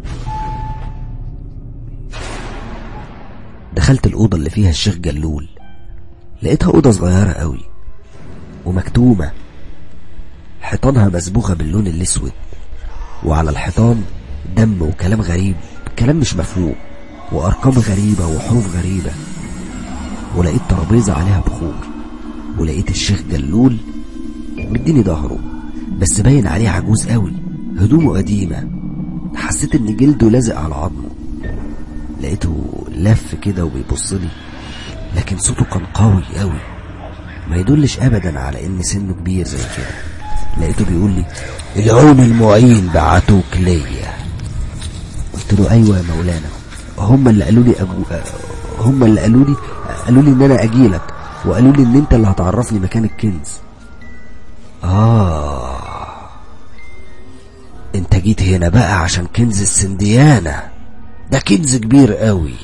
دخلت الأوضة اللي فيها الشيخ جلول لقيتها أوضة صغيرة قوي ومكتومة حيطانها مصبوغة باللون الأسود وعلى الحيطان دم وكلام غريب كلام مش مفهوم وأرقام غريبة وحروف غريبة ولقيت ترابيزة عليها بخور ولقيت الشيخ جلول مديني ظهره بس باين عليه عجوز قوي هدومه قديمة حسيت ان جلده لازق على عظمه لقيته لف كده وبيبص لي لكن صوته كان قوي قوي ما يدلش ابدا على ان سنه كبير زي كده لقيته بيقول لي العون المعين بعتوك ليا قلت له ايوه يا مولانا هم اللي قالوا لي أجو... هم اللي قالوا لي قالوا لي ان انا اجي لك وقالوا لي ان انت اللي هتعرفني مكان الكنز اه انت جيت هنا بقى عشان كنز السنديانة ده كنز كبير قوي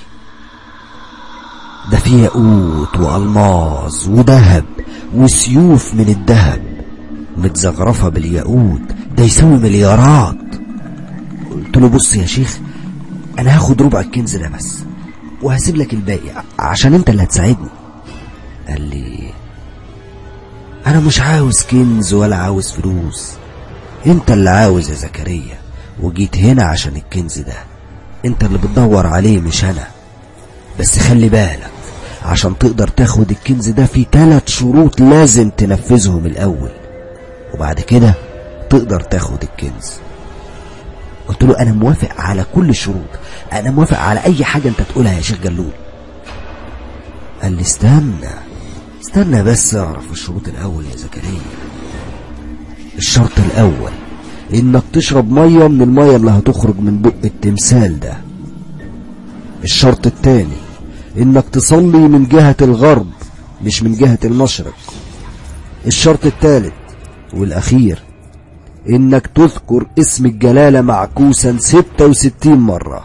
ده فيه ياقوت والماظ وذهب وسيوف من الذهب متزغرفة بالياقوت ده يسوي مليارات قلت له بص يا شيخ انا هاخد ربع الكنز ده بس وهسيب لك الباقي عشان انت اللي هتساعدني قال لي انا مش عاوز كنز ولا عاوز فلوس انت اللي عاوز يا زكريا وجيت هنا عشان الكنز ده انت اللي بتدور عليه مش انا بس خلي بالك عشان تقدر تاخد الكنز ده في ثلاث شروط لازم تنفذهم الاول وبعد كده تقدر تاخد الكنز قلت له انا موافق على كل الشروط انا موافق على اي حاجة انت تقولها يا شيخ جلول قال لي استنى استنى بس اعرف الشروط الاول يا زكريا الشرط الاول انك تشرب مية من المية اللي هتخرج من بق التمثال ده الشرط الثاني انك تصلي من جهة الغرب مش من جهة المشرق الشرط الثالث والاخير انك تذكر اسم الجلالة معكوسا 66 مرة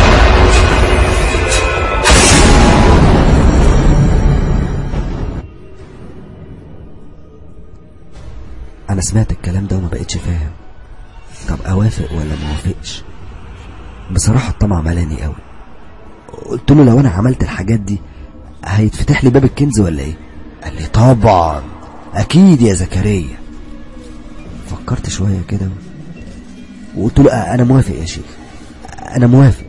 انا سمعت الكلام ده وما بقتش فاهم طب اوافق ولا ما اوافقش بصراحة الطمع ملاني قوي قلت له لو انا عملت الحاجات دي هيتفتح لي باب الكنز ولا ايه قال لي طبعا اكيد يا زكريا فكرت شوية كده وقلت له آه انا موافق يا شيخ انا موافق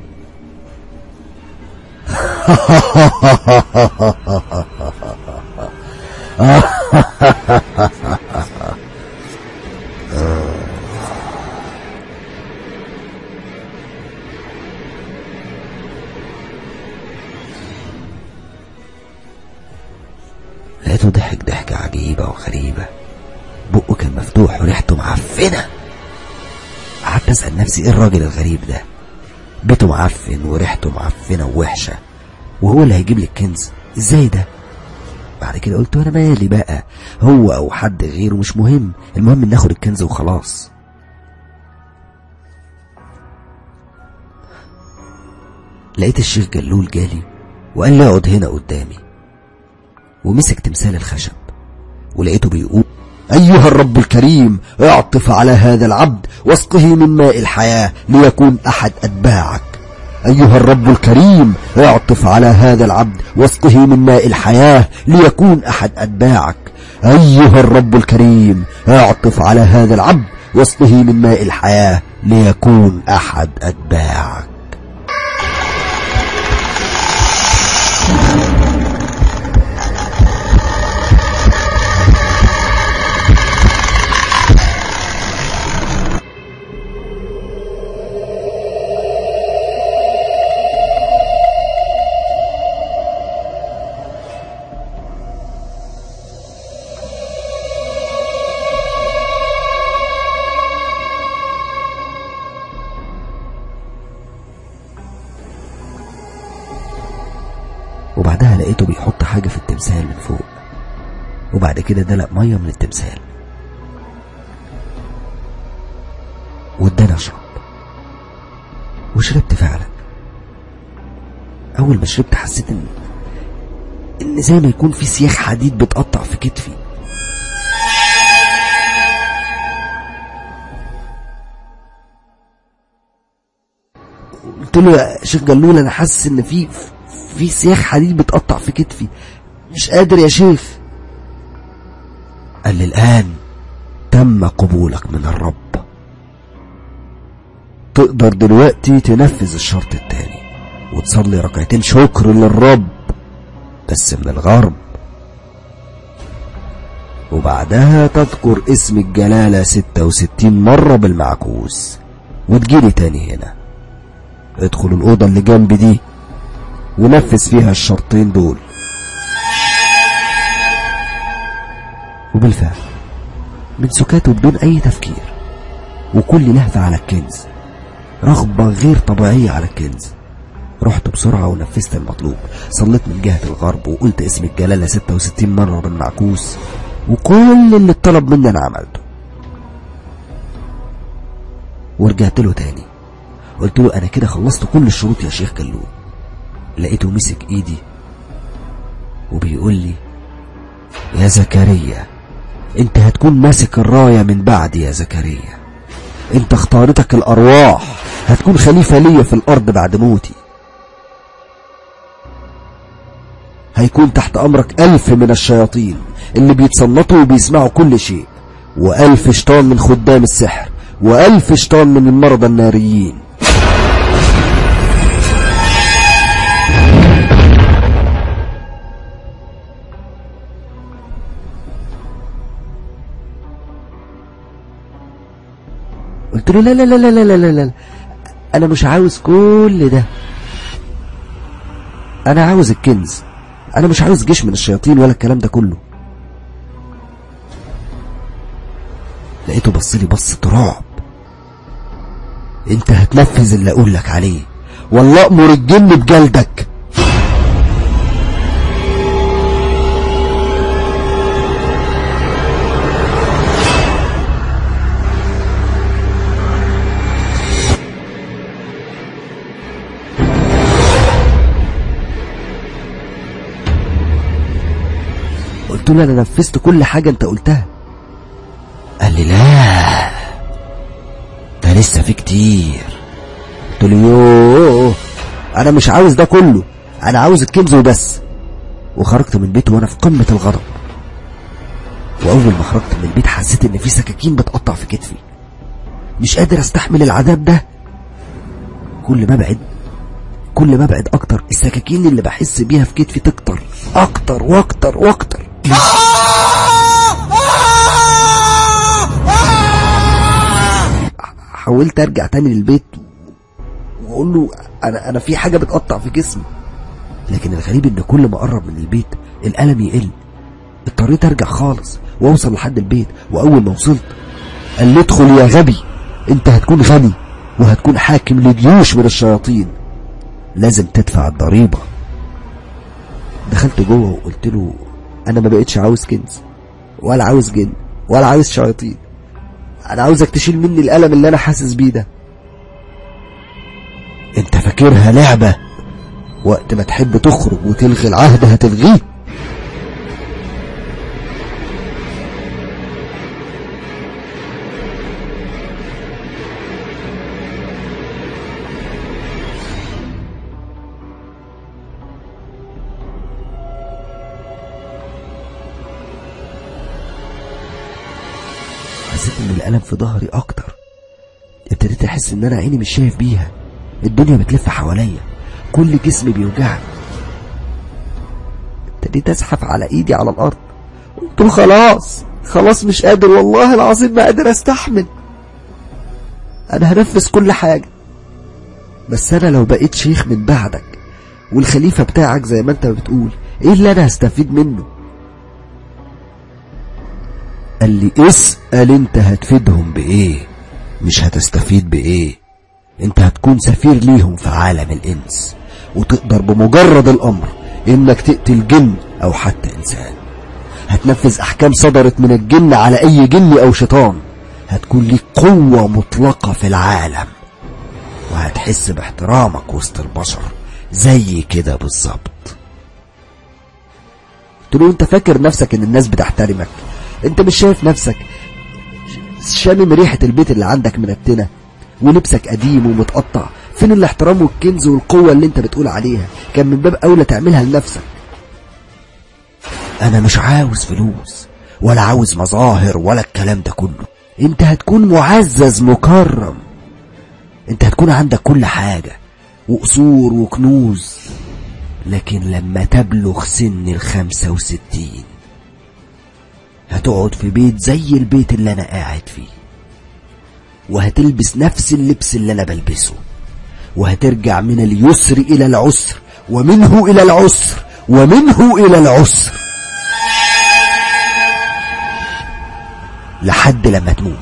لقيته ضحك ضحكة عجيبة وغريبة بقه كان مفتوح وريحته معفنة قعدت أسأل نفسي إيه الراجل الغريب ده بيته معفن وريحته معفنة ووحشة وهو اللي هيجيب لي الكنز إزاي ده بعد كده قلت أنا مالي بقى هو أو حد غيره مش مهم المهم إن ناخد الكنز وخلاص لقيت الشيخ جلول جالي وقال لي اقعد هنا قدامي ومسك تمثال الخشب ولقيته بيقول أيها الرب الكريم اعطف على هذا العبد واسقه من ماء الحياة ليكون أحد أتباعك أيها الرب الكريم اعطف على هذا العبد واسقه من ماء الحياة ليكون أحد أتباعك أيها الرب الكريم اعطف على هذا العبد واسقه من ماء الحياة ليكون أحد أتباعك وبعدها لقيته بيحط حاجة في التمثال من فوق وبعد كده دلق مية من التمثال واداني اشرب وشربت فعلا اول ما شربت حسيت ان ان زي ما يكون في سياخ حديد بتقطع في كتفي قلت له يا شيخ جلول انا حاسس ان في في سياخ حديد بتقطع في كتفي مش قادر يا شيخ قال لي الآن تم قبولك من الرب تقدر دلوقتي تنفذ الشرط التاني وتصلي ركعتين شكر للرب بس من الغرب وبعدها تذكر اسم الجلالة ستة وستين مرة بالمعكوس وتجيلي تاني هنا ادخل الأوضة اللي جنبي دي ونفذ فيها الشرطين دول وبالفعل من سكاته بدون أي تفكير وكل لهفة على الكنز رغبة غير طبيعية على الكنز رحت بسرعة ونفذت المطلوب صليت من جهة الغرب وقلت اسم الجلالة 66 مرة بالمعكوس وكل اللي اتطلب مني أنا عملته ورجعت له تاني قلت له أنا كده خلصت كل الشروط يا شيخ كلون لقيته مسك إيدي وبيقول لي يا زكريا انت هتكون ماسك الراية من بعدي يا زكريا انت اختارتك الأرواح هتكون خليفة ليا في الأرض بعد موتي هيكون تحت أمرك ألف من الشياطين اللي بيتسلطوا وبيسمعوا كل شيء وألف شيطان من خدام السحر وألف شيطان من المرضى الناريين قلت له لا لا لا لا لا لا لا أنا مش عاوز كل ده أنا عاوز الكنز أنا مش عاوز جيش من الشياطين ولا الكلام ده كله لقيته بصلي بصة رعب انت هتنفذ اللي اقول لك عليه والله امر الجن بجلدك قلت له انا نفذت كل حاجة انت قلتها قال لي لا ده لسه في كتير قلت له يوه انا مش عاوز ده كله انا عاوز الكنز وبس وخرجت من البيت وانا في قمة الغضب واول ما خرجت من البيت حسيت ان في سكاكين بتقطع في كتفي مش قادر استحمل العذاب ده كل ما ابعد كل ما ابعد اكتر السكاكين اللي بحس بيها في كتفي تكتر اكتر واكتر واكتر حاولت ارجع تاني للبيت واقول له انا انا في حاجه بتقطع في جسمي لكن الغريب ان كل ما اقرب من البيت الالم يقل اضطريت ارجع خالص واوصل لحد البيت واول ما وصلت قال لي ادخل يا غبي انت هتكون غني وهتكون حاكم لجيوش من الشياطين لازم تدفع الضريبه دخلت جوه وقلت له انا ما بقتش عاوز كنز ولا عاوز جن ولا عاوز شياطين انا عاوزك تشيل مني الالم اللي انا حاسس بيه ده انت فاكرها لعبة وقت ما تحب تخرج وتلغي العهد هتلغيه حسيت ان الالم في ظهري اكتر ابتديت احس ان انا عيني مش شايف بيها الدنيا بتلف حواليا كل جسمي بيوجعني ابتديت ازحف على ايدي على الارض قلت له خلاص خلاص مش قادر والله العظيم ما قادر استحمل انا هنفذ كل حاجة بس انا لو بقيت شيخ من بعدك والخليفة بتاعك زي ما انت بتقول ايه اللي انا هستفيد منه قال لي اسأل انت هتفيدهم بايه مش هتستفيد بايه انت هتكون سفير ليهم في عالم الانس وتقدر بمجرد الامر انك تقتل جن او حتى انسان هتنفذ احكام صدرت من الجن على اي جن او شيطان هتكون ليك قوة مطلقة في العالم وهتحس باحترامك وسط البشر زي كده بالظبط قلت له انت فاكر نفسك ان الناس بتحترمك انت مش شايف نفسك شامم ريحة البيت اللي عندك منتنة ولبسك قديم ومتقطع فين الاحترام والكنز والقوة اللي انت بتقول عليها كان من باب اولى تعملها لنفسك انا مش عاوز فلوس ولا عاوز مظاهر ولا الكلام ده كله انت هتكون معزز مكرم انت هتكون عندك كل حاجة وقصور وكنوز لكن لما تبلغ سن الخمسة وستين هتقعد في بيت زي البيت اللي انا قاعد فيه وهتلبس نفس اللبس اللي انا بلبسه وهترجع من اليسر الى العسر ومنه الى العسر ومنه الى العسر لحد لما تموت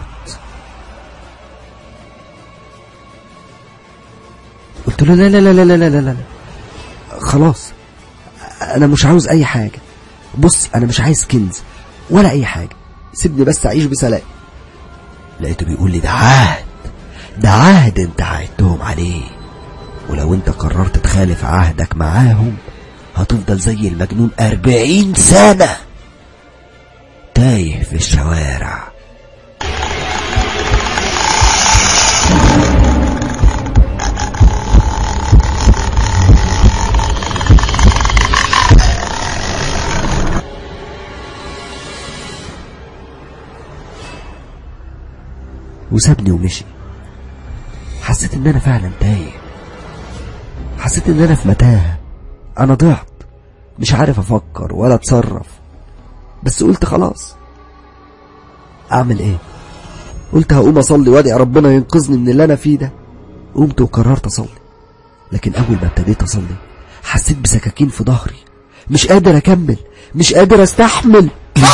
قلت له لا لا لا لا لا لا لا لا خلاص انا مش عاوز اي حاجة بص انا مش عايز كنز ولا اي حاجة سيبني بس اعيش بسلام لقيته بيقول لي ده عهد ده عهد انت عهدتهم عليه ولو انت قررت تخالف عهدك معاهم هتفضل زي المجنون أربعين سنة تايه في الشوارع وسابني ومشي حسيت ان انا فعلا تايه حسيت ان انا في متاهة انا ضعت مش عارف افكر ولا اتصرف بس قلت خلاص اعمل ايه قلت هقوم اصلي وادعي ربنا ينقذني من اللي انا فيه ده قمت وقررت اصلي لكن اول ما ابتديت اصلي حسيت بسكاكين في ظهري مش قادر اكمل مش قادر استحمل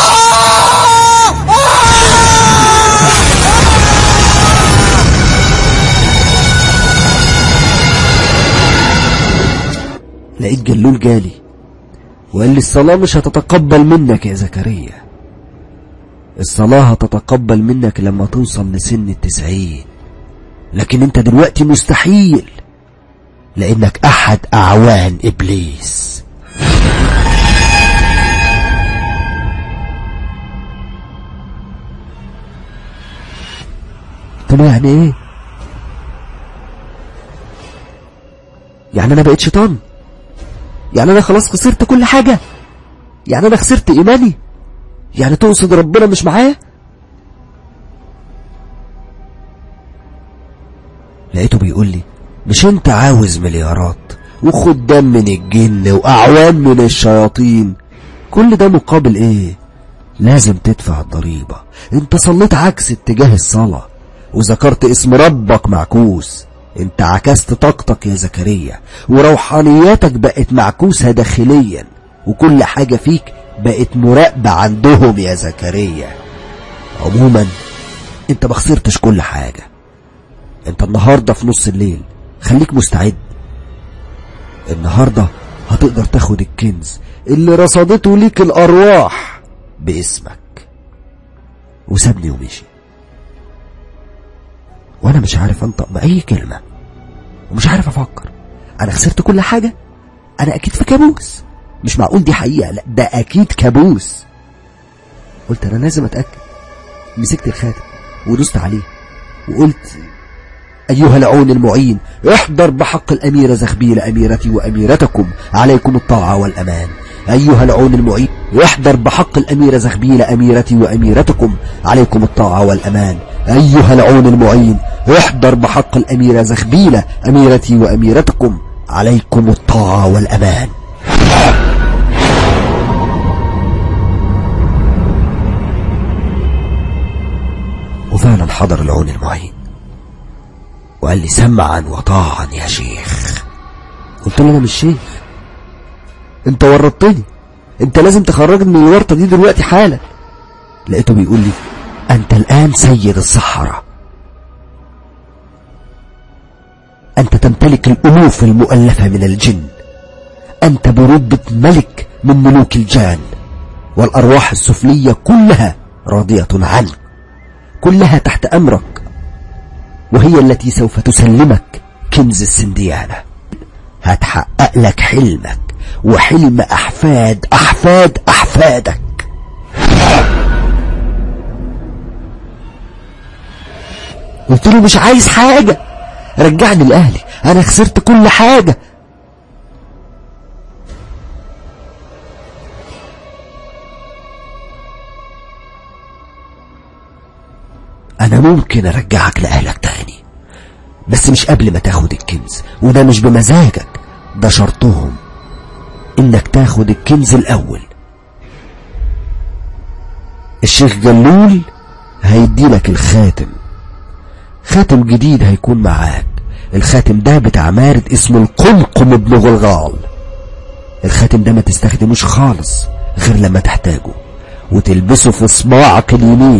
لقيت جلول جالي وقال لي الصلاة مش هتتقبل منك يا زكريا الصلاة هتتقبل منك لما توصل لسن التسعين لكن انت دلوقتي مستحيل لانك احد اعوان ابليس طب يعني ايه يعني انا بقيت شيطان يعني انا خلاص خسرت كل حاجة يعني انا خسرت ايماني يعني تقصد ربنا مش معايا لقيته بيقول لي مش انت عاوز مليارات وخدام من الجن واعوان من الشياطين كل ده مقابل ايه لازم تدفع الضريبة انت صليت عكس اتجاه الصلاة وذكرت اسم ربك معكوس انت عكست طاقتك يا زكريا وروحانياتك بقت معكوسة داخليا وكل حاجة فيك بقت مراقبة عندهم يا زكريا عموما انت ما خسرتش كل حاجة انت النهاردة في نص الليل خليك مستعد النهاردة هتقدر تاخد الكنز اللي رصدته ليك الأرواح باسمك وسابني ومشي وانا مش عارف انطق بأي كلمة ومش عارف افكر انا خسرت كل حاجة انا اكيد في كابوس مش معقول دي حقيقة لا ده اكيد كابوس قلت انا لازم اتأكد مسكت الخاتم ودوست عليه وقلت أيها العون المعين احضر بحق الأميرة زخبيل أميرتي وأميرتكم عليكم الطاعة والأمان أيها العون المعين احضر بحق الأميرة زخبيل أميرتي وأميرتكم عليكم الطاعة والأمان أيها العون المعين احضر بحق الأميرة زخبيل أميرتي وأميرتكم عليكم الطاعة والأمان وفعلا حضر العون المعين وقال لي سمعا وطاعا يا شيخ قلت له انا مش شيخ انت ورطتني انت لازم تخرجني من الورطه دي دلوقتي حالا لقيته بيقول لي انت الان سيد الصحراء انت تمتلك الالوف المؤلفه من الجن انت برتبه ملك من ملوك الجان والارواح السفليه كلها راضيه عنك كلها تحت امرك وهي التي سوف تسلمك كنز السنديانة هتحقق لك حلمك وحلم أحفاد أحفاد أحفادك قلت له مش عايز حاجة رجعني لأهلي أنا خسرت كل حاجة أنا ممكن أرجعك لأهلك تاني بس مش قبل ما تاخد الكنز وده مش بمزاجك ده شرطهم انك تاخد الكنز الاول الشيخ جلول هيديلك الخاتم خاتم جديد هيكون معاك الخاتم ده بتاع مارد اسمه القمقم ابن غلغال الخاتم ده ما تستخدموش خالص غير لما تحتاجه وتلبسه في صباعك اليمين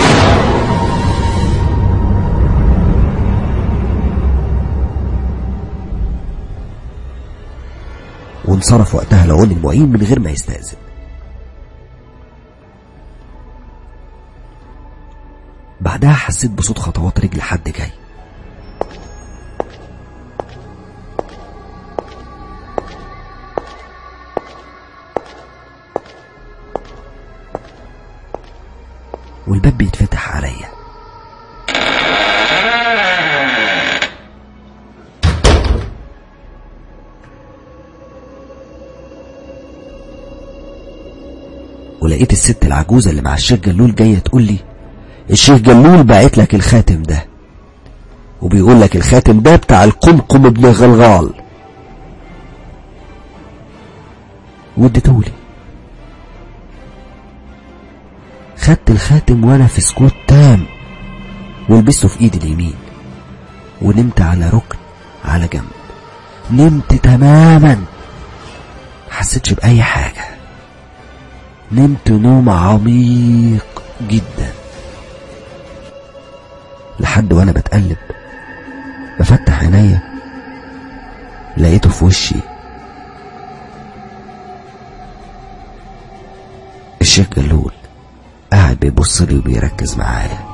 وانصرف وقتها لعون المعين من غير ما يستأذن بعدها حسيت بصوت خطوات رجل حد جاي والباب بيتفتح عليا ولقيت الست العجوزة اللي مع الشيخ جلول جاية تقول لي الشيخ جلول باعت لك الخاتم ده وبيقول لك الخاتم ده بتاع القمقم ابن غلغال واديتهولي خدت الخاتم وانا في سكوت تام ولبسته في ايدي اليمين ونمت على ركن على جنب نمت تماما حسيتش بأي حاجة نمت نوم عميق جدا لحد وانا بتقلب بفتح عينيا لقيته في وشي الشيخ جلول قاعد بيبص لي وبيركز معايا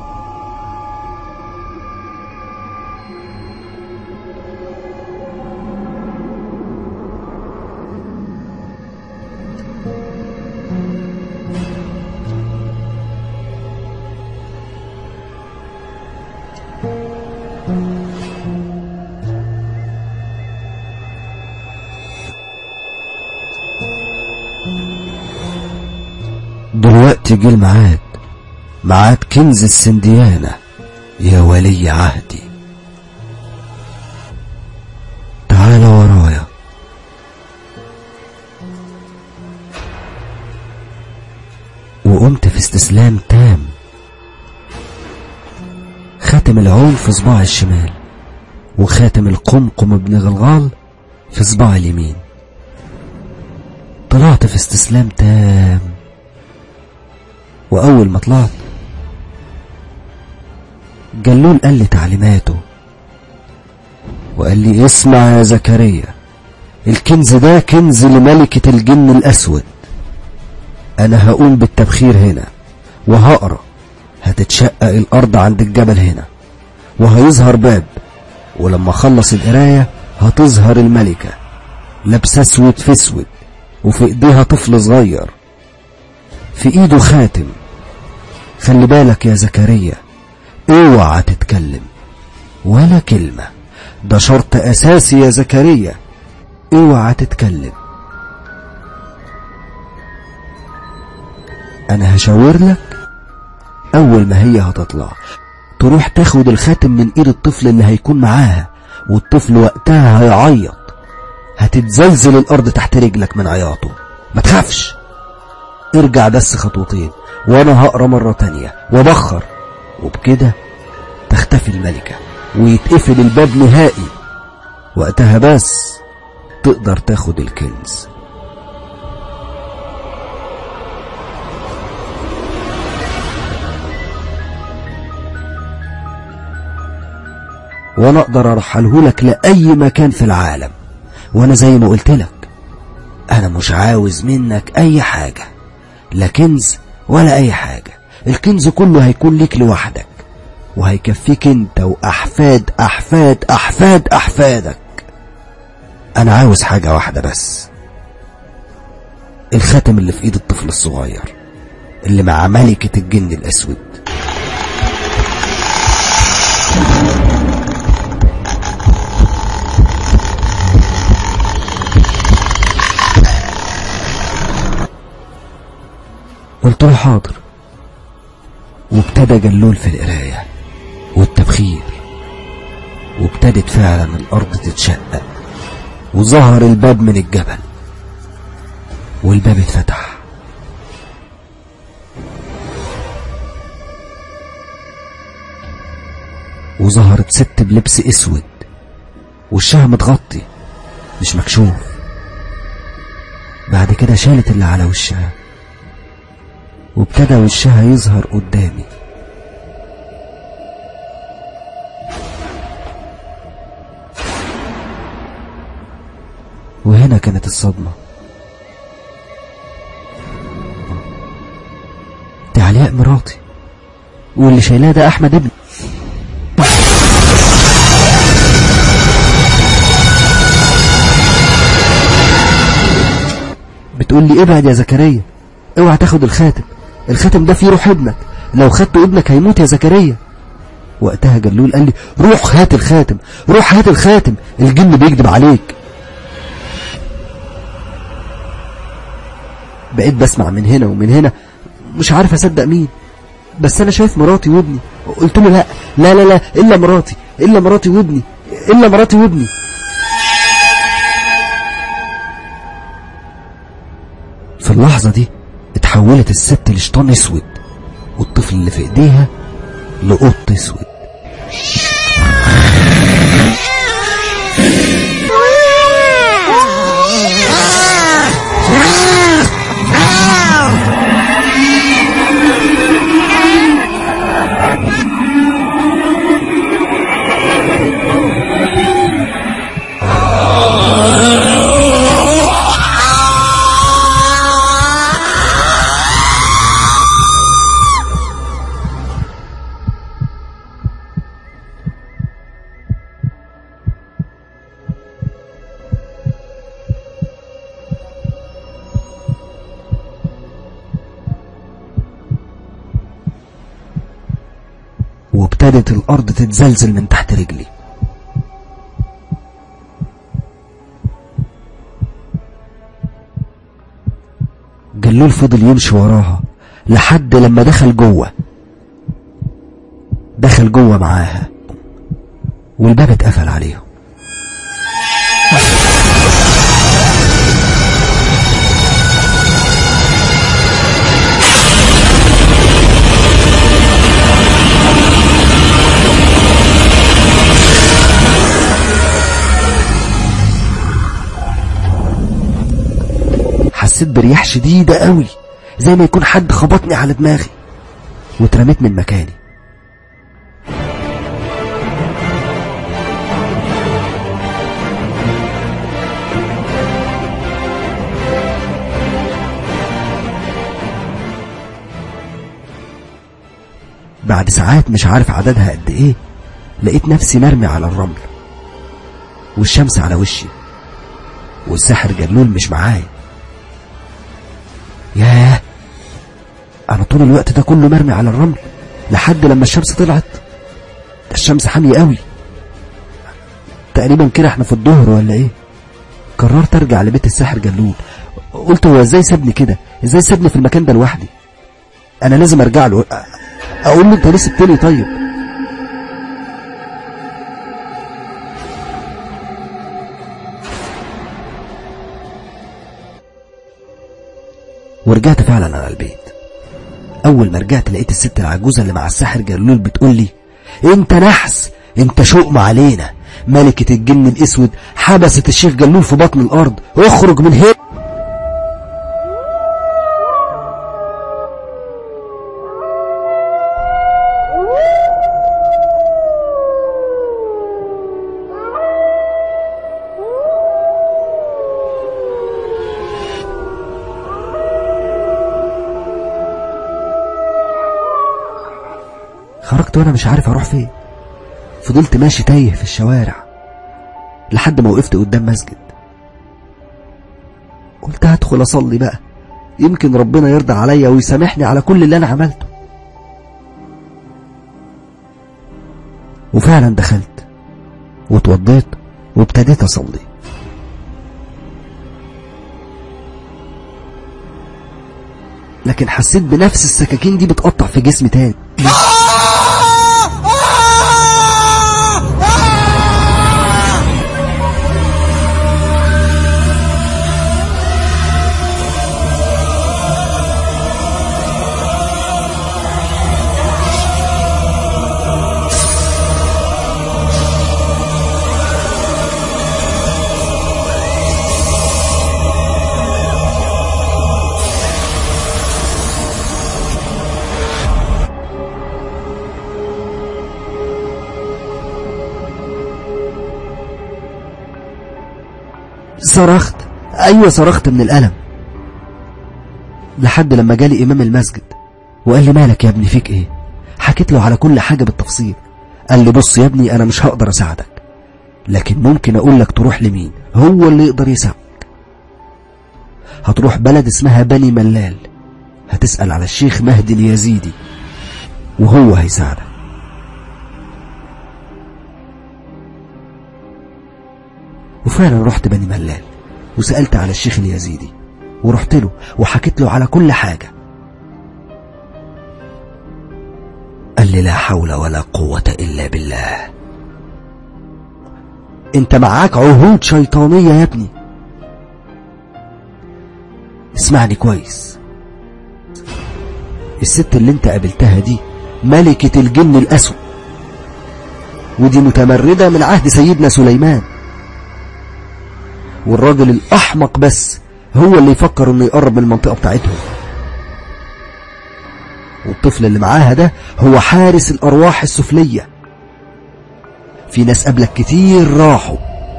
دلوقتي جه الميعاد ميعاد كنز السنديانة يا ولي عهدي تعال ورايا وقمت في استسلام تام خاتم العون في صباع الشمال وخاتم القمقم ابن غلغال في صباع اليمين طلعت في استسلام تام وأول ما طلعت جلول قال لي تعليماته وقال لي اسمع يا زكريا الكنز ده كنز لملكة الجن الأسود أنا هقوم بالتبخير هنا وهقرأ هتتشقق الأرض عند الجبل هنا وهيظهر باب ولما أخلص القراية هتظهر الملكة لابسة اسود في اسود وفي ايديها طفل صغير في ايده خاتم خلي بالك يا زكريا اوعى تتكلم ولا كلمة ده شرط اساسي يا زكريا اوعى تتكلم انا هشاور لك اول ما هي هتطلع تروح تاخد الخاتم من ايد الطفل اللي هيكون معاها والطفل وقتها هيعيط هتتزلزل الارض تحت رجلك من عياطه ما تخافش ارجع بس خطوتين وانا هقرا مرة تانية وبخر وبكده تختفي الملكة ويتقفل الباب نهائي وقتها بس تقدر تاخد الكنز وانا اقدر ارحله لك لاي مكان في العالم وانا زي ما قلت لك انا مش عاوز منك اي حاجة لا كنز ولا اي حاجة الكنز كله هيكون ليك لوحدك وهيكفيك انت واحفاد احفاد احفاد احفادك انا عاوز حاجة واحدة بس الخاتم اللي في ايد الطفل الصغير اللي مع ملكة الجن الاسود قلت له حاضر وابتدى جلول في القراية والتبخير وابتدت فعلا الأرض تتشقق وظهر الباب من الجبل والباب اتفتح وظهرت ست بلبس اسود وشها متغطي مش مكشوف بعد كده شالت اللي على وشها وابتدى وشها يظهر قدامي وهنا كانت الصدمة دي علاء مراتي واللي شايلاه ده أحمد ابني بتقول لي ابعد يا زكريا اوعى تاخد الخاتم الخاتم ده فيه روح ابنك لو خدته ابنك هيموت يا زكريا وقتها جلول قال لي روح هات الخاتم روح هات الخاتم الجن بيكذب عليك بقيت بسمع من هنا ومن هنا مش عارف اصدق مين بس انا شايف مراتي وابني قلت له لا لا لا لا الا مراتي الا مراتي وابني الا مراتي وابني في اللحظة دي اتحولت الست لشيطان اسود والطفل اللي في ايديها لقط اسود وابتدت الأرض تتزلزل من تحت رجلي جلول فضل يمشي وراها لحد لما دخل جوه دخل جوه معاها والباب اتقفل عليهم حسيت برياح شديدة قوي زي ما يكون حد خبطني على دماغي واترميت من مكاني بعد ساعات مش عارف عددها قد ايه لقيت نفسي مرمي على الرمل والشمس على وشي والساحر جلول مش معايا ياه انا طول الوقت ده كله مرمي على الرمل لحد لما الشمس طلعت ده الشمس حامية قوي تقريبا كده احنا في الظهر ولا ايه قررت ارجع لبيت الساحر جلول قلت هو ازاي سابني كده ازاي سابني في المكان ده لوحدي انا لازم ارجع له اقول له انت ليه سبتني طيب ورجعت فعلا على البيت اول ما رجعت لقيت الست العجوزه اللي مع الساحر جلول بتقول لي انت نحس انت شؤم علينا ملكة الجن الاسود حبست الشيخ جلول في بطن الارض اخرج من هنا خرجت وانا مش عارف اروح فين فضلت ماشي تايه في الشوارع لحد ما وقفت قدام مسجد قلت هدخل اصلي بقى يمكن ربنا يرضى عليا ويسامحني على كل اللي انا عملته وفعلا دخلت واتوضيت وابتديت اصلي لكن حسيت بنفس السكاكين دي بتقطع في جسمي تاني صرخت ايوه صرخت من الالم لحد لما جالي امام المسجد وقال لي مالك يا ابني فيك ايه حكيت له على كل حاجة بالتفصيل قال لي بص يا ابني انا مش هقدر اساعدك لكن ممكن اقول لك تروح لمين هو اللي يقدر يساعدك هتروح بلد اسمها بني ملال هتسأل على الشيخ مهدي اليزيدي وهو هيساعدك وفعلا رحت بني ملال وسألت على الشيخ اليزيدي ورحت له وحكيت له على كل حاجة قال لي لا حول ولا قوة إلا بالله انت معاك عهود شيطانية يا ابني اسمعني كويس الست اللي انت قابلتها دي ملكة الجن الأسود ودي متمردة من عهد سيدنا سليمان والراجل الأحمق بس هو اللي يفكر انه يقرب من المنطقة بتاعتهم والطفل اللي معاها ده هو حارس الأرواح السفلية في ناس قبلك كتير راحوا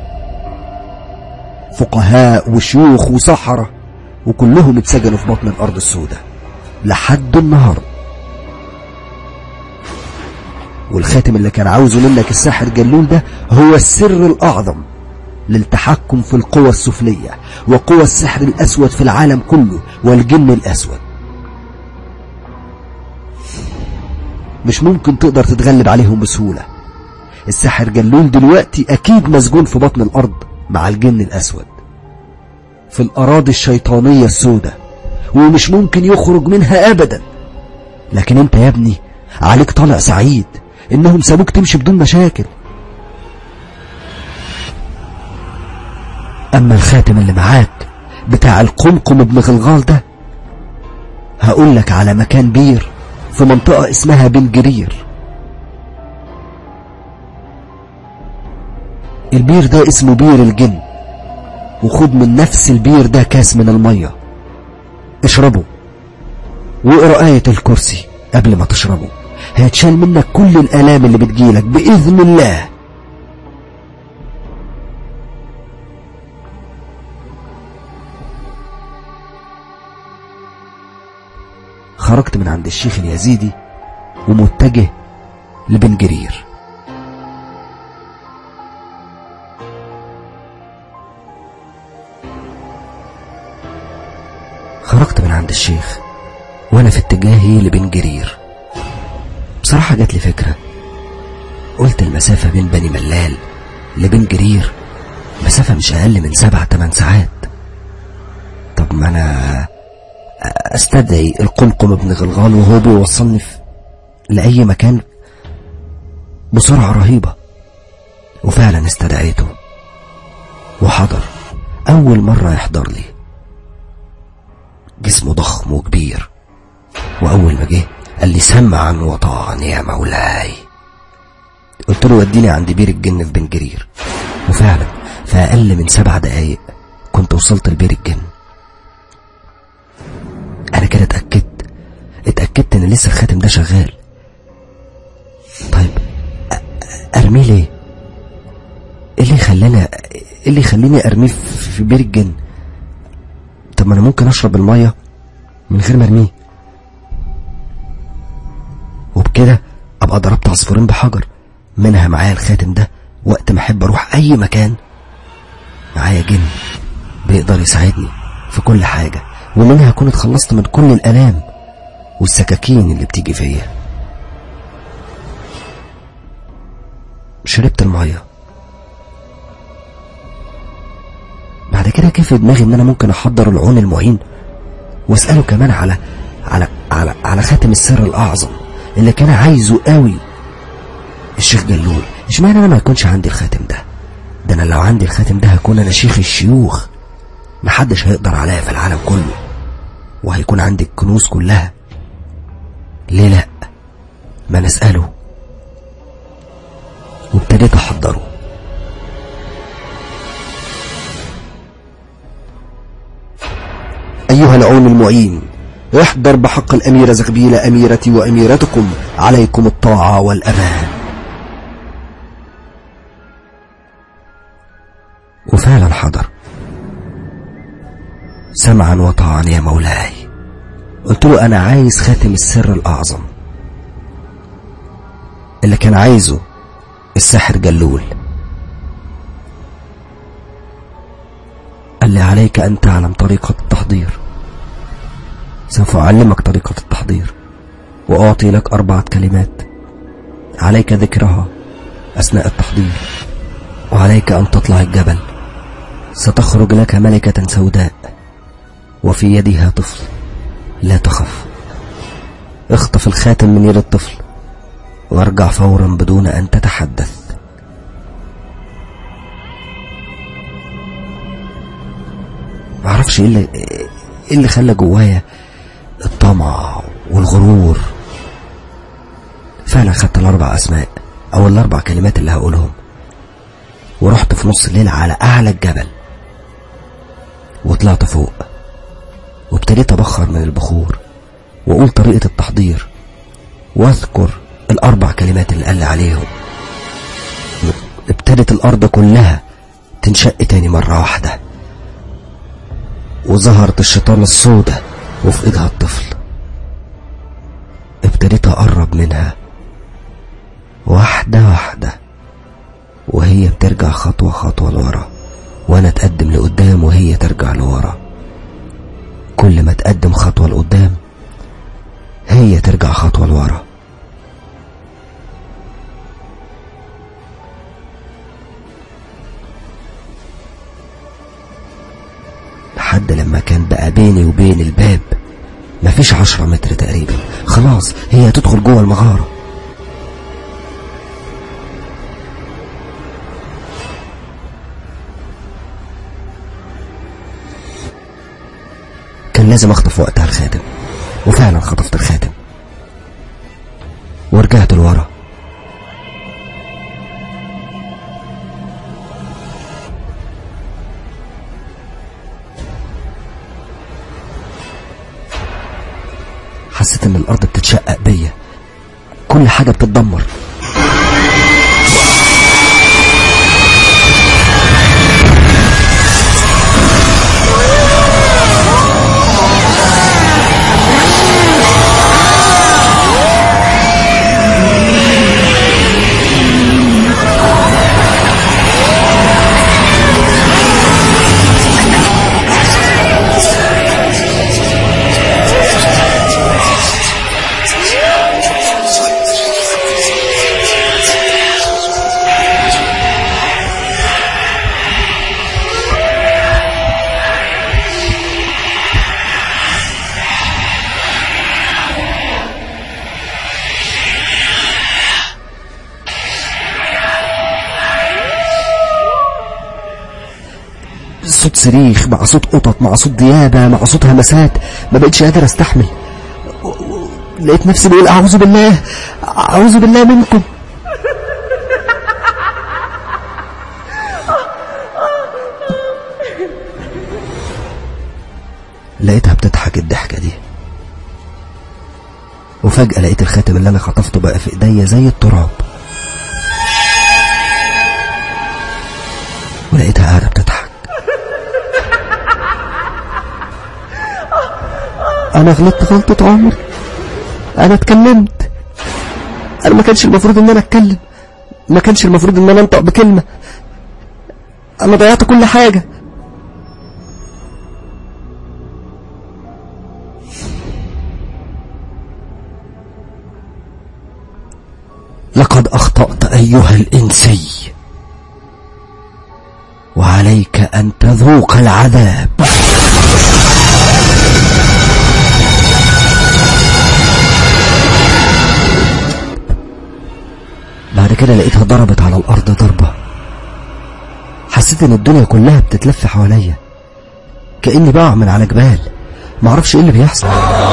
فقهاء وشيوخ وسحرة وكلهم اتسجنوا في بطن الأرض السوداء لحد النهاردة والخاتم اللي كان عاوزه منك الساحر جلول ده هو السر الأعظم للتحكم في القوى السفلية وقوى السحر الأسود في العالم كله والجن الأسود مش ممكن تقدر تتغلب عليهم بسهولة الساحر جلول دلوقتي أكيد مسجون في بطن الأرض مع الجن الأسود في الأراضي الشيطانية السوداء ومش ممكن يخرج منها أبدا لكن انت يا ابني عليك طالع سعيد انهم سابوك تمشي بدون مشاكل اما الخاتم اللي معاك بتاع القمقم ابن غلغال ده هقول لك على مكان بير في منطقة اسمها بن جرير البير ده اسمه بير الجن وخد من نفس البير ده كاس من المية اشربه واقرا آية الكرسي قبل ما تشربه هيتشال منك كل الآلام اللي بتجيلك بإذن الله خرجت من عند الشيخ اليزيدي ومتجه لبن جرير خرجت من عند الشيخ وانا في اتجاهي لبن جرير بصراحة جات لي فكرة قلت المسافة بين بني ملال لبن جرير مسافة مش أقل من سبع تمن ساعات طب ما أنا أستدعي القمقم ابن غلغال وهو بيوصلني في لأي مكان بسرعة رهيبة وفعلا استدعيته وحضر أول مرة يحضر لي جسمه ضخم وكبير وأول ما جه قال لي سمعا وطاعا يا مولاي قلت له وديني عند بير الجن في بن جرير وفعلا في أقل من سبع دقايق كنت وصلت لبير الجن أنا كده اتأكدت اتأكدت إن لسه الخاتم ده شغال طيب أ- أرميه ليه؟ إيه اللي خلاني إيه اللي يخليني أرميه في في بير الجن؟ طب ما أنا ممكن أشرب المية من غير ما أرميه وبكده ابقى ضربت عصفورين بحجر منها معايا الخاتم ده وقت ما احب اروح اي مكان معايا جن بيقدر يساعدني في كل حاجة ومنها اكون اتخلصت من كل الالام والسكاكين اللي بتيجي فيا شربت المية بعد كده كيف في دماغي ان انا ممكن احضر العون المعين واسأله كمان على على على على خاتم السر الاعظم اللي كان عايزه قوي الشيخ جلول اشمعنى انا ما يكونش عندي الخاتم ده ده انا لو عندي الخاتم ده هكون انا شيخ الشيوخ محدش هيقدر عليا في العالم كله وهيكون عندي الكنوز كلها ليه لا ما نسأله وابتديت احضره أيها العون المعين احضر بحق الأميرة زغبيل أميرتي وأميرتكم عليكم الطاعة والأمان وفعلا حضر سمعا وطاعا يا مولاي قلت له أنا عايز خاتم السر الأعظم اللي كان عايزه الساحر جلول قال لي عليك أن تعلم طريقة التحضير سوف أعلمك طريقة التحضير وأعطي لك أربعة كلمات عليك ذكرها أثناء التحضير وعليك أن تطلع الجبل ستخرج لك ملكة سوداء وفي يدها طفل لا تخف اخطف الخاتم من يد الطفل وارجع فورا بدون أن تتحدث معرفش ايه اللي, إيه اللي خلى جوايا الطمع والغرور فعلا خدت الاربع اسماء او الاربع كلمات اللي هقولهم ورحت في نص الليل على اعلى الجبل وطلعت فوق وابتديت ابخر من البخور واقول طريقة التحضير واذكر الاربع كلمات اللي قال لي عليهم ابتدت الارض كلها تنشق تاني مرة واحدة وظهرت الشيطان السوداء وفي ايدها الطفل ابتديت اقرب منها واحدة واحدة وهي بترجع خطوة خطوة لورا وانا اتقدم لقدام وهي ترجع لورا كل ما تقدم خطوة لقدام هي ترجع خطوة لورا لحد لما كان بقى بيني وبين الباب مفيش عشرة متر تقريبا خلاص هي هتدخل جوه المغارة كان لازم اخطف وقتها الخاتم وفعلا خطفت الخاتم ورجعت لورا حسيت ان الارض بتتشقق بيا كل حاجة بتتدمر صوت صريخ مع صوت قطط مع صوت ديابة مع صوت همسات ما بقتش قادر استحمل و- و- لقيت نفسي بقول اعوذ بالله اعوذ بالله منكم لقيتها بتضحك الضحكة دي وفجأة لقيت الخاتم اللي أنا خطفته بقى في إيديا زي التراب ولقيتها قاعدة بتضحك أنا غلطت غلطة عمري أنا اتكلمت أنا ما كانش المفروض إن أنا أتكلم ما كانش المفروض إن أنا أنطق بكلمة أنا ضيعت كل حاجة لقد أخطأت أيها الإنسي وعليك أن تذوق العذاب بعد كده لقيتها ضربت على الأرض ضربة حسيت إن الدنيا كلها بتتلف حواليا كأني بقع من على جبال معرفش إيه اللي بيحصل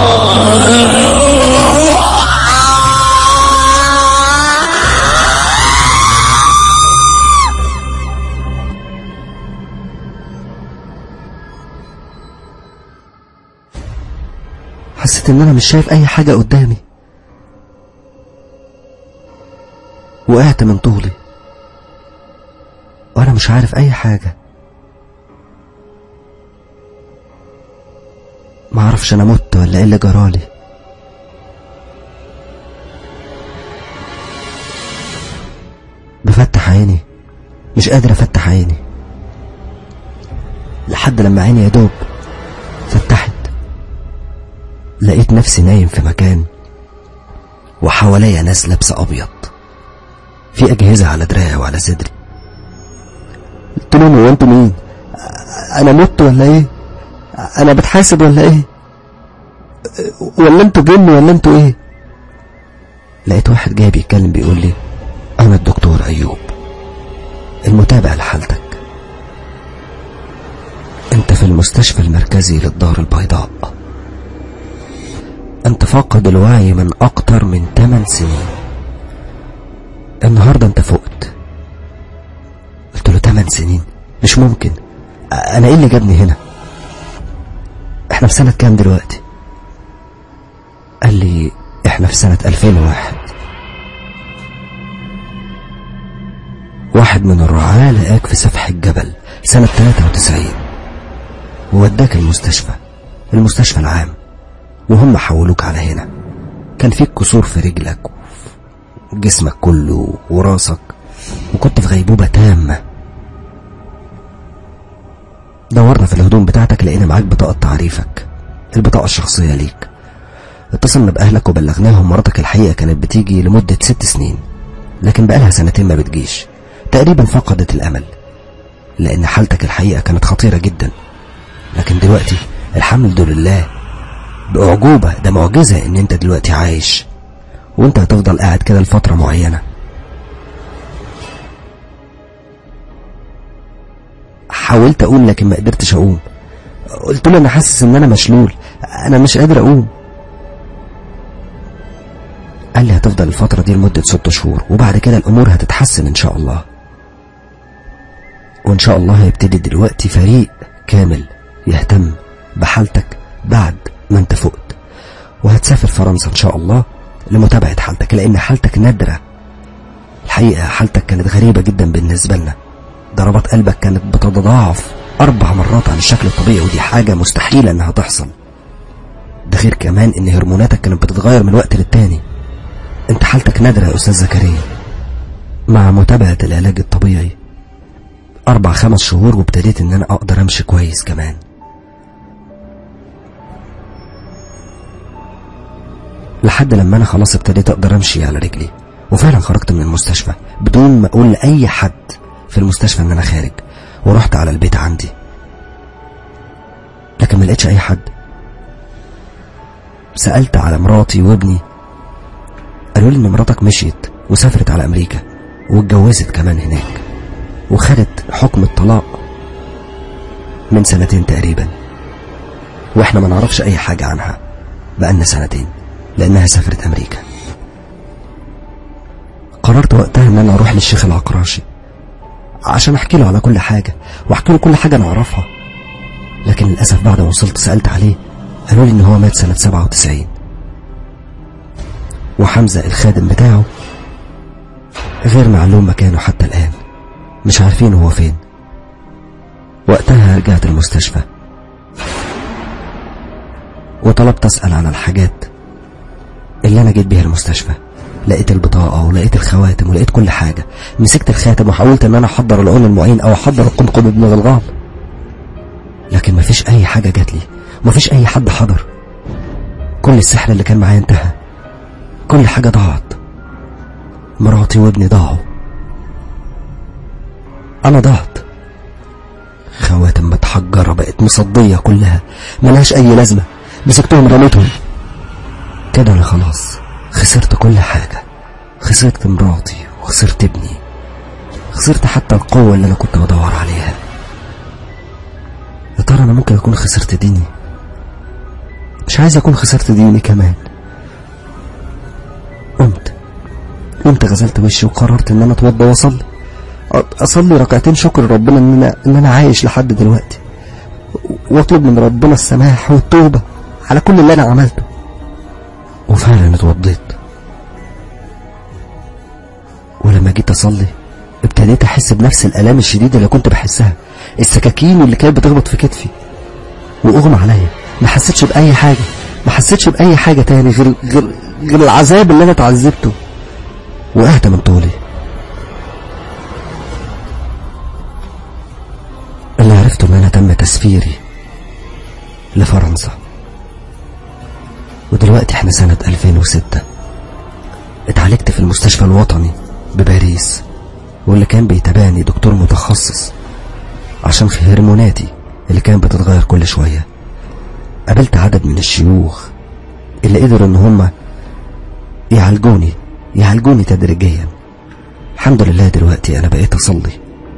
حسيت ان انا مش شايف اي حاجة قدامي وقعت من طولي وانا مش عارف اي حاجة معرفش انا مت ولا ايه اللي جرالي بفتح عيني مش قادر افتح عيني لحد لما عيني يا دوب فتحت لقيت نفسي نايم في مكان وحواليا ناس لابسه ابيض في اجهزه على دراعي وعلى صدري قلت لهم هو انتوا مين انا مت ولا ايه انا بتحاسب ولا ايه ولا انتوا جن ولا انتوا ايه لقيت واحد جاي بيتكلم بيقول لي انا الدكتور ايوب المتابع لحالتك انت في المستشفى المركزي للدار البيضاء انت فاقد الوعي من اكتر من 8 سنين النهاردة انت فقت قلت له 8 سنين مش ممكن انا ايه اللي جابني هنا احنا في سنة كام دلوقتي قال لي احنا في سنة 2001 واحد من الرعاة لقاك في سفح الجبل سنة 93 ووداك المستشفى المستشفى العام وهم حولوك على هنا كان فيك كسور في رجلك وجسمك كله وراسك وكنت في غيبوبة تامة دورنا في الهدوم بتاعتك لقينا معاك بطاقة تعريفك البطاقة الشخصية ليك اتصلنا بأهلك وبلغناهم مراتك الحقيقة كانت بتيجي لمدة ست سنين لكن بقالها سنتين ما بتجيش تقريبا فقدت الأمل لأن حالتك الحقيقة كانت خطيرة جدا لكن دلوقتي الحمد لله بأعجوبة ده معجزة إن أنت دلوقتي عايش وأنت هتفضل قاعد كده لفترة معينة حاولت أقوم لكن ما قدرتش أقوم قلت له أنا حاسس إن أنا مشلول أنا مش قادر أقوم قال لي هتفضل الفترة دي لمدة ست شهور وبعد كده الأمور هتتحسن إن شاء الله وإن شاء الله هيبتدي دلوقتي فريق كامل يهتم بحالتك بعد ما انت فقت وهتسافر فرنسا إن شاء الله لمتابعة حالتك لأن حالتك نادرة الحقيقة حالتك كانت غريبة جدا بالنسبة لنا ضربات قلبك كانت بتتضاعف أربع مرات عن الشكل الطبيعي ودي حاجة مستحيلة إنها تحصل ده غير كمان إن هرموناتك كانت بتتغير من وقت للتاني انت حالتك نادرة يا أستاذ زكريا مع متابعة العلاج الطبيعي أربع خمس شهور وابتديت إن أنا أقدر أمشي كويس كمان لحد لما أنا خلاص ابتديت أقدر أمشي على رجلي وفعلا خرجت من المستشفى بدون ما أقول لأي حد في المستشفى إن أنا خارج ورحت على البيت عندي لكن ما لقيتش أي حد سألت على مراتي وابني قالوا لي إن مراتك مشيت وسافرت على أمريكا واتجوزت كمان هناك وخدت حكم الطلاق من سنتين تقريبا واحنا ما نعرفش اي حاجة عنها بقالنا سنتين لانها سافرت امريكا قررت وقتها ان انا اروح للشيخ العقراشي عشان احكي له على كل حاجة واحكي له كل حاجة انا اعرفها لكن للأسف بعد ما وصلت سألت عليه قالوا لي ان هو مات سنة 97 وحمزة الخادم بتاعه غير معلوم مكانه حتى الآن مش عارفين هو فين وقتها رجعت المستشفى وطلبت أسأل عن الحاجات اللي أنا جيت بيها المستشفى لقيت البطاقة ولقيت الخواتم ولقيت كل حاجة مسكت الخاتم وحاولت ان انا احضر العون المعين او احضر القمقم ابن غلغال لكن مفيش اي حاجة جات لي مفيش اي حد حضر كل السحر اللي كان معايا انتهى كل حاجة ضاعت مراتي وابني ضاعوا انا ضعت خواتم متحجرة بقت مصدية كلها ملهاش اي لازمة مسكتهم رميتهم كده انا خلاص خسرت كل حاجة خسرت مراتي وخسرت ابني خسرت حتى القوة اللي انا كنت بدور عليها يا ترى انا ممكن اكون خسرت ديني مش عايز اكون خسرت ديني كمان قمت قمت غسلت وشي وقررت ان انا اتوضى واصلي اصلي ركعتين شكر ربنا ان انا ان انا عايش لحد دلوقتي واطلب من ربنا السماح والتوبه على كل اللي انا عملته وفعلا اتوضيت ولما جيت اصلي ابتديت احس بنفس الالام الشديده اللي كنت بحسها السكاكين اللي كانت بتخبط في كتفي واغمى عليا ما حسيتش بأي حاجة ما حسيتش بأي حاجة تاني غير غير غير العذاب اللي أنا اتعذبته وقعت من طولي اللي عرفته إن أنا تم تسفيري لفرنسا ودلوقتي احنا سنة 2006 اتعالجت في المستشفى الوطني بباريس واللي كان بيتابعني دكتور متخصص عشان في هرموناتي اللي كانت بتتغير كل شوية قابلت عدد من الشيوخ اللي قدروا ان هم يعالجوني يعالجوني تدريجيا الحمد لله دلوقتي انا بقيت اصلي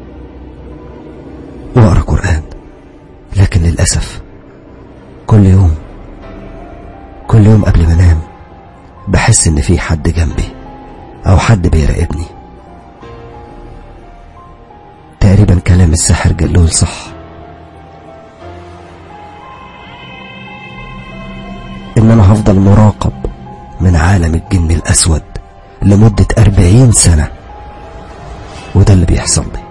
واقرا قرآن لكن للأسف كل يوم كل يوم قبل ما انام بحس ان في حد جنبي او حد بيراقبني تقريبا كلام الساحر جلول صح ان انا هفضل مراقب من عالم الجن الاسود لمدة اربعين سنة وده اللي بيحصل لي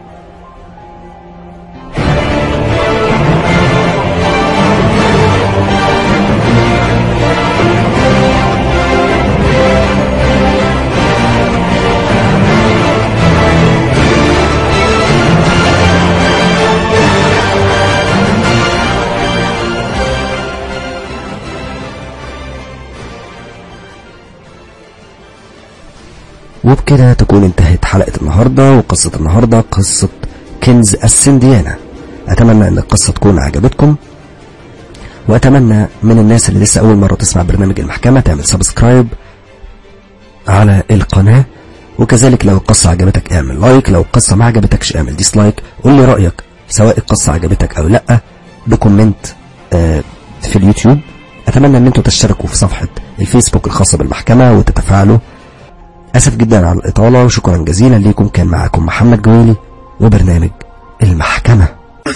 وبكده تكون انتهت حلقة النهاردة وقصة النهاردة قصة كنز السنديانة أتمنى أن القصة تكون عجبتكم وأتمنى من الناس اللي لسه أول مرة تسمع برنامج المحكمة تعمل سبسكرايب على القناة وكذلك لو القصة عجبتك اعمل لايك لو القصة ما عجبتكش اعمل ديسلايك قول لي رأيك سواء القصة عجبتك أو لأ بكومنت آه في اليوتيوب أتمنى أن انتوا تشتركوا في صفحة الفيسبوك الخاصة بالمحكمة وتتفاعلوا أسف جدا على الإطالة وشكرا جزيلا ليكم كان معكم محمد جويلي وبرنامج المحكمة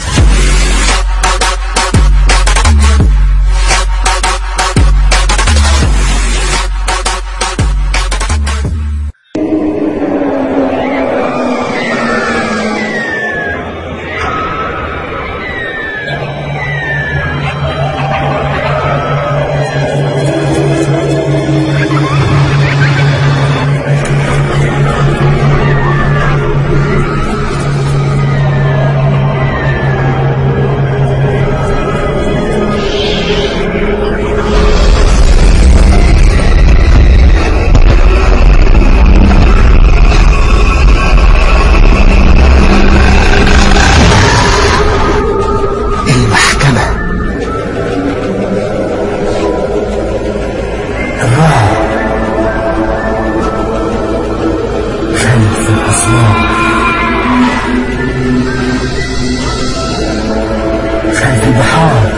المحكمة خلف الأسوار خلف البحار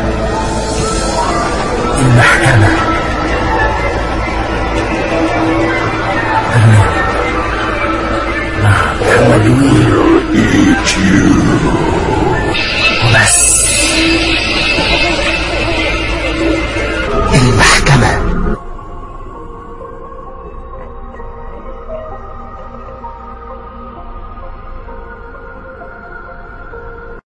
المحكمة برنامج مع محمد وبس المحكمة